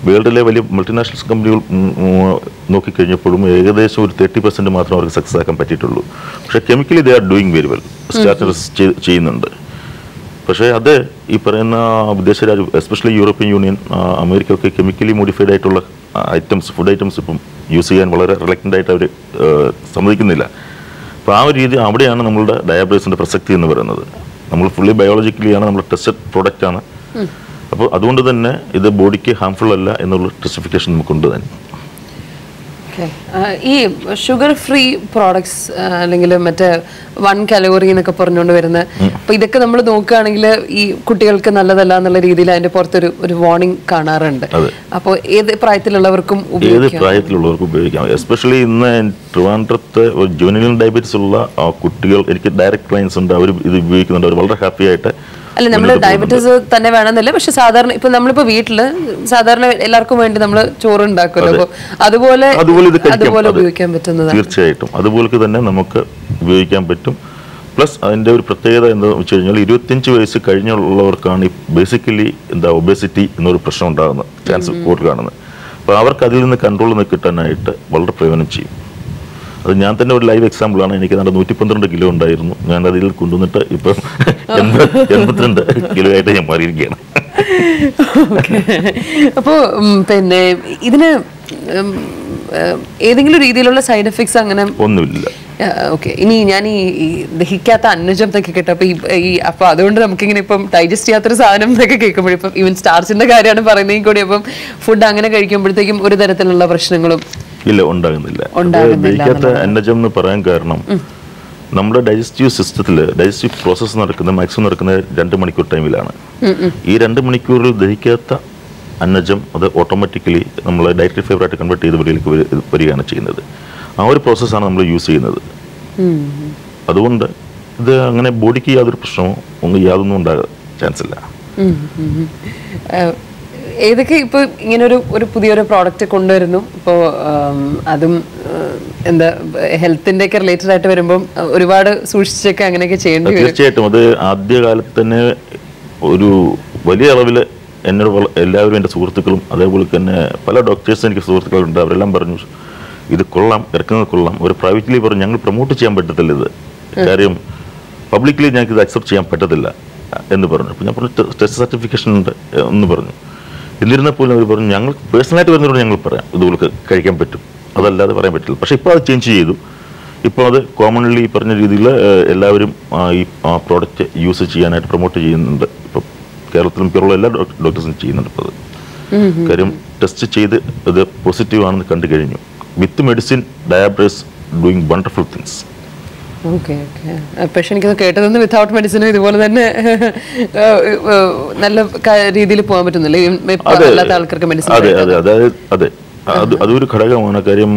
[SPEAKER 3] വേൾഡിലെ വലിയ മൾട്ടിനാഷണൽ കമ്പനികൾ ഉം, ഉം, നോക്കിക്കഴിഞ്ഞപ്പോഴും ഏകദേശം ഒരു തേർട്ടി പെർസെൻറ്റ് മാത്രം അവർക്ക് സക്സസ് ആക്കാൻ പറ്റിയിട്ടുള്ളൂ പക്ഷേ chemically they are doing very well starters ചെയ്യുന്നുണ്ട് പക്ഷേ അത് ഈ പറയുന്ന വിദേശ രാജ്യം എസ്പെഷ്യലി യൂറോപ്യൻ യൂണിയൻ ആ, അമേരിക്ക ഒക്കെ കെമിക്കലി മോഡിഫൈഡ് ആയിട്ടുള്ള ഐറ്റംസ് ഫുഡ് ഐറ്റംസ് ഇപ്പം യൂസ് ചെയ്യാൻ വളരെ റിലക്റ്റൻ്റ് ആയിട്ട് അവർ സമ്മതിക്കുന്നില്ല അപ്പോൾ ആ ഒരു രീതി അവിടെയാണ് നമ്മളുടെ ഡയാബറ്റീസിൻ്റെ പ്രസക്തി എന്ന് പറയുന്നത് നമ്മൾ ഫുള്ളി ബയോളജിക്കലിയാണ് നമ്മൾ ടെസ്റ്റഡ് പ്രോഡക്റ്റ് ആണ് അപ്പോൾ അതുകൊണ്ട് തന്നെ ഇത് ബോഡിക്ക് ഹാംഫുൾ അല്ല എന്നുള്ള ടെസ്റ്റിഫിക്കേഷൻ നമുക്കുണ്ട് തന്നെ
[SPEAKER 1] Okay. ആ, ഈ ഷുഗർ ഫ്രീ പ്രോഡക്ട്സ് അല്ലെങ്കിൽ മറ്റേ വൺ കലോറി എന്നൊക്കെ പറഞ്ഞുകൊണ്ട് വരുന്ന അപ്പൊ ഇതൊക്കെ നമ്മൾ നോക്കുകയാണെങ്കിൽ ഈ കുട്ടികൾക്ക് നല്ലതല്ല എന്നുള്ള രീതിയിൽ അതിന്റെ പുറത്തൊരു ഒരു വാർണിംഗ് കാണാറുണ്ട്
[SPEAKER 3] അതെ.
[SPEAKER 1] അപ്പോൾ ഏത് പ്രായത്തിലുള്ളവർക്കും
[SPEAKER 3] ഏത്
[SPEAKER 1] ഉപയോഗിക്കാം
[SPEAKER 3] പ്രായത്തിലുള്ളവർക്കും ഉപയോഗിക്കാം എസ്പെഷ്യലി ഇന്ന് ട്രിവാൻഡ്രത്ത് ജുവനിൽ ഡയബറ്റീസ് ഉള്ള ആ കുട്ടികൾ എനിക്ക് ഡയറക്റ്റ് ക്ലയൻസ് ഉണ്ട് അവർ ഇത് ഉപയോഗിക്കുന്നുണ്ട് അവർ വളരെ ഹാപ്പി ആയിട്ട്
[SPEAKER 1] അല്ല നമ്മൾ
[SPEAKER 3] മുന്നോട്ട് പോകുന്നുണ്ട്.
[SPEAKER 1] ഡയബറ്റീസ് തന്നെ വേണമെന്നില്ല പക്ഷെ സാധാരണ ഇപ്പൊ നമ്മളിപ്പോ വീട്ടില് സാധാരണ എല്ലാവർക്കും വേണ്ടി നമ്മൾ ചോറ് ഉണ്ടാക്കുമല്ലോ അപ്പൊ അതുപോലെ
[SPEAKER 3] അതുപോലെ ഇത് കഴിക്കാം
[SPEAKER 1] അതുപോലെ
[SPEAKER 3] അതെ.
[SPEAKER 1] ഉപയോഗിക്കാൻ പറ്റുന്നതാണ്
[SPEAKER 3] തീർച്ചയായിട്ടും അതുപോലെ തന്നെ നമുക്ക് ഉപയോഗിക്കാൻ പറ്റും പ്ലസ് അതിൻ്റെ ഒരു പ്രത്യേകത എന്താണെന്ന് വെച്ച് കഴിഞ്ഞാൽ ഇരുപത്തിയഞ്ച് വയസ്സ് കഴിഞ്ഞുള്ളവർക്കാണ് ഈ ബേസിക്കലി എന്താ ഒബേസിറ്റി എന്നൊരു പ്രശ്നം ഉണ്ടാകുന്നത് ചാൻസ് കൂടുതൽ കാണുന്നത് അപ്പോൾ അവർക്ക് അതിൽ നിന്ന് കൺട്രോൾ നിന്ന് കിട്ടാനായിട്ട് വളരെ പ്രയോജനം ചെയ്യും അത് ഞാൻ തന്നെ ഒരു ലൈവ് എക്സാമ്പിളാണ് എനിക്ക് നല്ല നൂറ്റി പന്ത്രണ്ട് കിലോ ഉണ്ടായിരുന്നു ഞാൻ അതിൽ കൊണ്ടുവന്നിട്ട് ഇപ്പം എൺപത് എൺപത്തിരണ്ട് കിലോ ആയിട്ട് ഞാൻ മാറിയിരിക്കുകയാണ്
[SPEAKER 1] അപ്പോൾ പിന്നെ ഇതിന് ഉം, ഏഹ്, ഏതെങ്കിലും രീതിയിലുള്ള സൈഡ് എഫക്ട്സ് അങ്ങനെ
[SPEAKER 3] ഒന്നുമില്ല
[SPEAKER 1] ഓക്കെ ഇനി ഞാൻ ഈ ഈ ദഹിക്കാത്ത അന്നജം എന്നൊക്കെ കേട്ടോ അപ്പൊ ഈ ഈ അപ്പൊ അതുകൊണ്ട് നമുക്കിങ്ങനെ ഇപ്പം ഡൈജസ്റ്റ് ചെയ്യാത്തൊരു സാധനം എന്നൊക്കെ കേൾക്കുമ്പോഴും ഇപ്പം ഈവൻ സ്റ്റാർച്ചിന്റെ കാര്യമാണ് പറയുന്നതെങ്കിൽ കൂടി അപ്പം ഫുഡ് അങ്ങനെ കഴിക്കുമ്പോഴത്തേക്കും ഒരു തരത്തിലുള്ള പ്രശ്നങ്ങളും
[SPEAKER 3] ഇല്ല ഉണ്ടാകുന്നില്ല അത്
[SPEAKER 1] ഉണ്ടാകുന്നില്ല
[SPEAKER 3] ദഹിക്കാത്ത അന്നജം എന്ന് പറയാൻ കാരണം നമ്മുടെ ഡൈജസ്റ്റീവ് സിസ്റ്റത്തിൽ ഡൈജസ്റ്റീവ് പ്രോസസ്സ് നടക്കുന്നത് മാക്സിമം നടക്കുന്നത് രണ്ട് മണിക്കൂർ ടൈമിലാണ് ഈ രണ്ട് മണിക്കൂറിൽ ദഹിക്കാത്ത അന്നജം അത് ഓട്ടോമാറ്റിക്കലി നമ്മൾ ഡയറ്ററി ഫൈബറായിട്ട് കൺവേർട്ട് ചെയ്ത് വെളിയിലേക്ക് വരി- വരികയാണ് ചെയ്യുന്നത് ആ ഒരു പ്രോസസ്സാണ് നമ്മൾ യൂസ് ചെയ്യുന്നത് അതുകൊണ്ട് ഇത് അങ്ങനെ ബോഡിക്ക് യാതൊരു പ്രശ്നമോ ഒന്നും യാതൊന്നും ഉണ്ടാകാൻ ചാൻസ് ഇല്ല
[SPEAKER 1] ഉം, ഉം, ഉം. ഏഹ്, ഏതൊക്കെ ഇപ്പൊ ഇങ്ങനെ ഒരു ഒരു പുതിയൊരു പ്രോഡക്റ്റ് കൊണ്ടുവരുന്നു ഇപ്പോൾ അതും ഏഹ്, എന്താ ഹെൽത്തിന്റെ ഒക്കെ റിലേറ്റഡ് ആയിട്ട് വരുമ്പോൾ ഒരുപാട് സൂക്ഷിച്ചൊക്കെ അങ്ങനെയൊക്കെ ചെയ്യേണ്ടി വരും
[SPEAKER 3] തീർച്ചയായിട്ടും അത് ആദ്യകാലത്ത് തന്നെ ഒരു വലിയ അളവിൽ എന്നോട് വള- എല്ലാവരും എൻ്റെ സുഹൃത്തുക്കളും അതേപോലെ തന്നെ പല ഡോക്ടേഴ്സും എനിക്ക് സുഹൃത്തുക്കളുണ്ട് അവരെല്ലാം പറഞ്ഞു ഇത് കൊള്ളാം ഇറക്കുന്നത് കൊള്ളാം ഒരു പ്രൈവറ്റ്ലി പറഞ്ഞു ഞങ്ങൾ പ്രൊമോട്ട് ചെയ്യാൻ പറ്റത്തില്ല ഇത് കാര്യം പബ്ലിക്കലി ഞങ്ങൾക്ക് ഇത് അക്സെപ്റ്റ് ചെയ്യാൻ പറ്റത്തില്ല എന്ന് പറഞ്ഞു അപ്പോൾ ഞാൻ പറഞ്ഞു ടെസ്റ്റ് സർട്ടിഫിക്കേഷൻ ഉണ്ട് എന്ന് പറഞ്ഞു എന്നിരുന്നാൽ പോലും അവർ പറഞ്ഞു ഞങ്ങൾ പേഴ്സണലായിട്ട് വരുന്നവരോട് ഞങ്ങൾ പറയാം ഇതുപോലെ കഴിക്കാൻ പറ്റും അതല്ലാതെ പറയാൻ പറ്റില്ല പക്ഷേ ഇപ്പോൾ അത് ചേഞ്ച് ചെയ്തു ഇപ്പോൾ അത് കോമൺലി പറഞ്ഞ രീതിയിൽ എല്ലാവരും ആ, ഈ ആ പ്രോഡക്റ്റ് യൂസ് ചെയ്യാനായിട്ട് പ്രൊമോട്ട് ചെയ്യുന്നുണ്ട് ഇപ്പോൾ കേരളത്തിലും മിക്കുള്ള എല്ലാ ഡോക്ടേഴ്സും ചെയ്യുന്നുണ്ട് ഇപ്പോൾ അത് കാര്യം ടെസ്റ്റ് ചെയ്ത് ഇത് പോസിറ്റീവ് ആണെന്ന് കണ്ടു കഴിഞ്ഞു with medicine diabetes doing wonderful things
[SPEAKER 1] okay okay പക്ഷെ എനിക്കത് കേട്ടതെന്ന് വിത്തൗട്ട് മെഡിസിനും ഇതുപോലെ തന്നെ ഏഹ്, ഏഹ്, നല്ല രീതിയിൽ പോകാൻ പറ്റുന്നില്ല ഈ ഇപ്പൊ
[SPEAKER 3] അതെ
[SPEAKER 1] അല്ലാത്ത ആൾക്കാർക്ക് മെഡിസിൻ
[SPEAKER 3] അതെ അതെ അതായത് അതെ അത് അതൊരു ഘടകമാണ് കാര്യം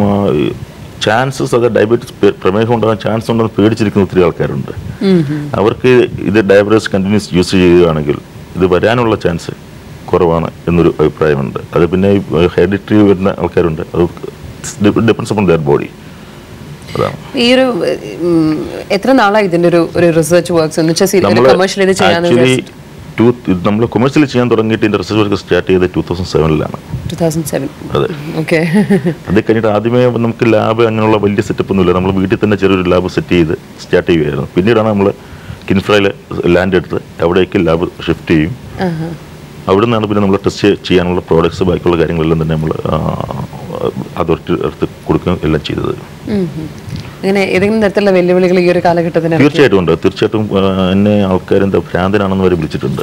[SPEAKER 3] ചാൻസസ് അത് ഡയബറ്റീസ് പ്രമേഹം ഉണ്ടാകാൻ ചാൻസ് ഉണ്ടെന്ന് പേടിച്ചിരിക്കുന്ന ഒത്തിരി ആൾക്കാരുണ്ട് അവർക്ക് ഇത് ഡയബറ്റീസ് കണ്ടിന്യൂസ് യൂസ് ചെയ്യുകയാണെങ്കിൽ ഇത് വരാനുള്ള ചാൻസ് കുറവാണ് എന്നൊരു അഭിപ്രായമുണ്ട് അത് പിന്നെ ഹെറിഡിറ്ററി വരുന്ന ആൾക്കാരുണ്ട് അത് ഡിപ്പെൻസ് അപ്പോൺ ദർ ബോഡി അതാണ്
[SPEAKER 1] ഈ ഒരു ഉം, എത്ര നാളായി ഇതിന്റെ ഒരു ഒരു റിസർച്ച് വർക്ക്സ് എന്ന് വെച്ചാൽ
[SPEAKER 3] നമ്മൾ
[SPEAKER 1] കമേഴ്ഷ്യൽ ഇത് ചെയ്യാന്ന്
[SPEAKER 3] ആക്ച്വലി ടൂ നമ്മൾ കൊമേഴ്സ്യൽ ചെയ്യാൻ തുടങ്ങിയിട്ട് ഇതിന്റെ റിസർച്ച് വർക്ക് സ്റ്റാർട്ട് ചെയ്തത് ടൂ തൗസൻഡ് സെവനിലാണ്
[SPEAKER 1] ടു തൗസൻഡ് സെവൻ
[SPEAKER 3] അതെ
[SPEAKER 1] ഓക്കെ
[SPEAKER 3] അത് കഴിഞ്ഞിട്ട് ആദ്യമേ നമുക്ക് ലാബ് അങ്ങനെയുള്ള വലിയ സെറ്റപ്പ് ഒന്നുമില്ല നമ്മൾ വീട്ടിൽ തന്നെ ചെറിയൊരു ലാബ് സെറ്റ് ചെയ്ത് സ്റ്റാർട്ട് ചെയ്യുകയായിരുന്നു പിന്നീടാണ് നമ്മൾ കിൻഫ്രയിൽ ലാൻഡ് എടുത്ത് അവിടേക്ക് ലാബ് ഷിഫ്റ്റ് ചെയ്യും അവിടെ നിന്നാണ് പിന്നെ നമ്മൾ ടെസ്റ്റ് ചെയ്യാനുള്ള പ്രോഡക്ട്സ് ബാക്കിയുള്ള കാര്യങ്ങളെല്ലാം തന്നെ നമ്മൾ അതോറിറ്റി എടുത്ത് കൊടുക്കുകയും എല്ലാം ചെയ്തത്
[SPEAKER 1] അങ്ങനെ ഏതെങ്കിലും തരത്തിലുള്ള വെല്ലുവിളികൾ ഈ ഒരു കാലഘട്ടത്തിന്
[SPEAKER 3] തീർച്ചയായിട്ടും ഉണ്ട് തീർച്ചയായിട്ടും ആ, എന്നെ ആൾക്കാർ എന്താ ഭ്രാന്തനാണെന്ന് വരെ വിളിച്ചിട്ടുണ്ട്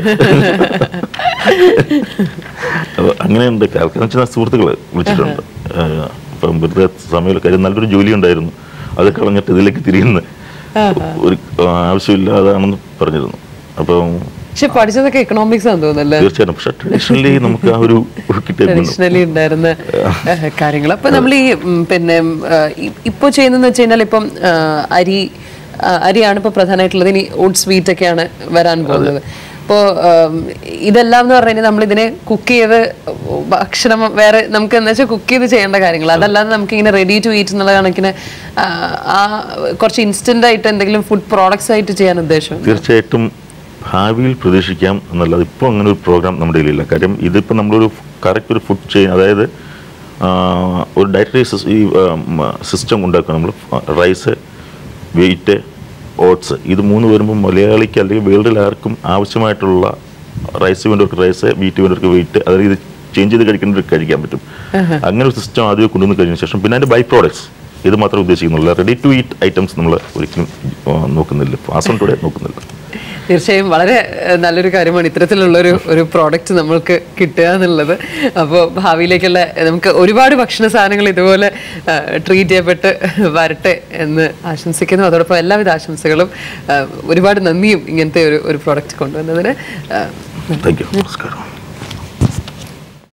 [SPEAKER 3] അപ്പൊ അങ്ങനെയുണ്ട് ആൾക്കാർ വെച്ചാൽ സുഹൃത്തുക്കൾ വിളിച്ചിട്ടുണ്ട് ആ, അപ്പം വെറുതെ സമയം കാര്യം നല്ലൊരു ജോലി ഉണ്ടായിരുന്നു അത് കളഞ്ഞിട്ട് ഇതിലേക്ക് തിരിയുന്ന ഒരു ആ, ആവശ്യമില്ലാതാണെന്ന് പറഞ്ഞിരുന്നു അപ്പം
[SPEAKER 1] പക്ഷെ പഠിച്ചതൊക്കെ എക്കണോമിക്സ് ആണെന്ന് തോന്നുന്നല്ലേ
[SPEAKER 3] തീർച്ചയായിട്ടും പക്ഷെ ട്രഡീഷണലി നമുക്ക് ആ ഒരു കിട്ടിയ ഗുണം
[SPEAKER 1] ട്രഡീഷണലി ഉണ്ടായിരുന്ന ഏഹ്, കാര്യങ്ങൾ അപ്പൊ നമ്മൾ ഈ ഉം, പിന്നെ ഇപ്പോൾ ചെയ്യുന്നതെന്ന് വെച്ച് കഴിഞ്ഞാൽ ഇപ്പം ആ, അരി ആ, അരിയാണ് ഇപ്പൊ പ്രധാനമായിട്ടുള്ളത് ഇനി ഓട്സ് വീറ്റ് ഒക്കെയാണ് വരാൻ പോകുന്നത് അപ്പോൾ ഇതെല്ലാം എന്ന് പറഞ്ഞു കഴിഞ്ഞാൽ നമ്മൾ ഇതിനെ കുക്ക് ചെയ്ത് ഭക്ഷണം വേറെ നമുക്ക് എന്താ വെച്ചാൽ കുക്ക് ചെയ്ത് ചെയ്യേണ്ട കാര്യങ്ങൾ അതല്ലാതെ നമുക്ക് ഇങ്ങനെ റെഡി ടു ഈറ്റ് എന്നുള്ള കണക്കിന് ആ, ആ കുറച്ച് ഇൻസ്റ്റന്റ് ആയിട്ട് എന്തെങ്കിലും ഫുഡ് പ്രോഡക്ട്സ് ആയിട്ട് ചെയ്യാൻ ഉദ്ദേശം
[SPEAKER 3] തീർച്ചയായിട്ടും ഭാവിയിൽ പ്രതീക്ഷിക്കാം എന്നല്ലാതെ ഇപ്പോൾ അങ്ങനെ ഒരു പ്രോഗ്രാം നമ്മുടെ കയ്യിലില്ല കാര്യം ഇതിപ്പോൾ നമ്മളൊരു കറക്റ്റ് ഒരു ഫുഡ് ചെയിൻ അതായത് ആ, ഒരു ഡയറ്ററി ഈ സിസ്റ്റം ഉണ്ടാക്കുക നമ്മൾ റൈസ് വെയിറ്റ് ഓട്സ് ഇത് മൂന്ന് വരുമ്പോൾ മലയാളിക്ക് അല്ലെങ്കിൽ വേൾഡിൽ ആർക്കും ആവശ്യമായിട്ടുള്ള റൈസ് വേണ്ടവർക്ക് റൈസ് വീറ്റ് വേണ്ടവർക്ക് വെയിറ്റ് അതായത് ഇത് ചേഞ്ച് ചെയ്ത് കഴിക്കേണ്ടവർക്ക് കഴിക്കാൻ പറ്റും അങ്ങനെ ഒരു സിസ്റ്റം ആദ്യം കൊണ്ടുവന്ന് കഴിഞ്ഞ ശേഷം പിന്നെ അതിൻ്റെ ബൈ പ്രോഡക്ട്സ് ഇത് മാത്രം ഉദ്ദേശിക്കുന്നില്ല റെഡി ടു ഈറ്റ് ഐറ്റംസ് നമ്മൾ ഒരിക്കലും ആ, നോക്കുന്നില്ല ഫാസ്റ്റ് ടുഡേ നോക്കുന്നില്ല
[SPEAKER 1] തീർച്ചയായും വളരെ ഏഹ്, നല്ലൊരു കാര്യമാണ് ഇത്തരത്തിലുള്ളൊരു ഒരു പ്രോഡക്റ്റ് നമ്മൾക്ക് കിട്ടുക എന്നുള്ളത് അപ്പോൾ ഭാവിയിലേക്കുള്ള നമുക്ക് ഒരുപാട് ഭക്ഷണ സാധനങ്ങൾ ഇതുപോലെ ട്രീറ്റ് ചെയ്യപ്പെട്ട് വരട്ടെ എന്ന് ആശംസിക്കുന്നു അതോടൊപ്പം എല്ലാവിധ ആശംസകളും ഏഹ്, ഒരുപാട് നന്ദിയും ഇങ്ങനത്തെ ഒരു ഒരു പ്രോഡക്റ്റ് കൊണ്ടുവന്നതിന് ഏഹ്,
[SPEAKER 3] താങ്ക് യു നമസ്കാരം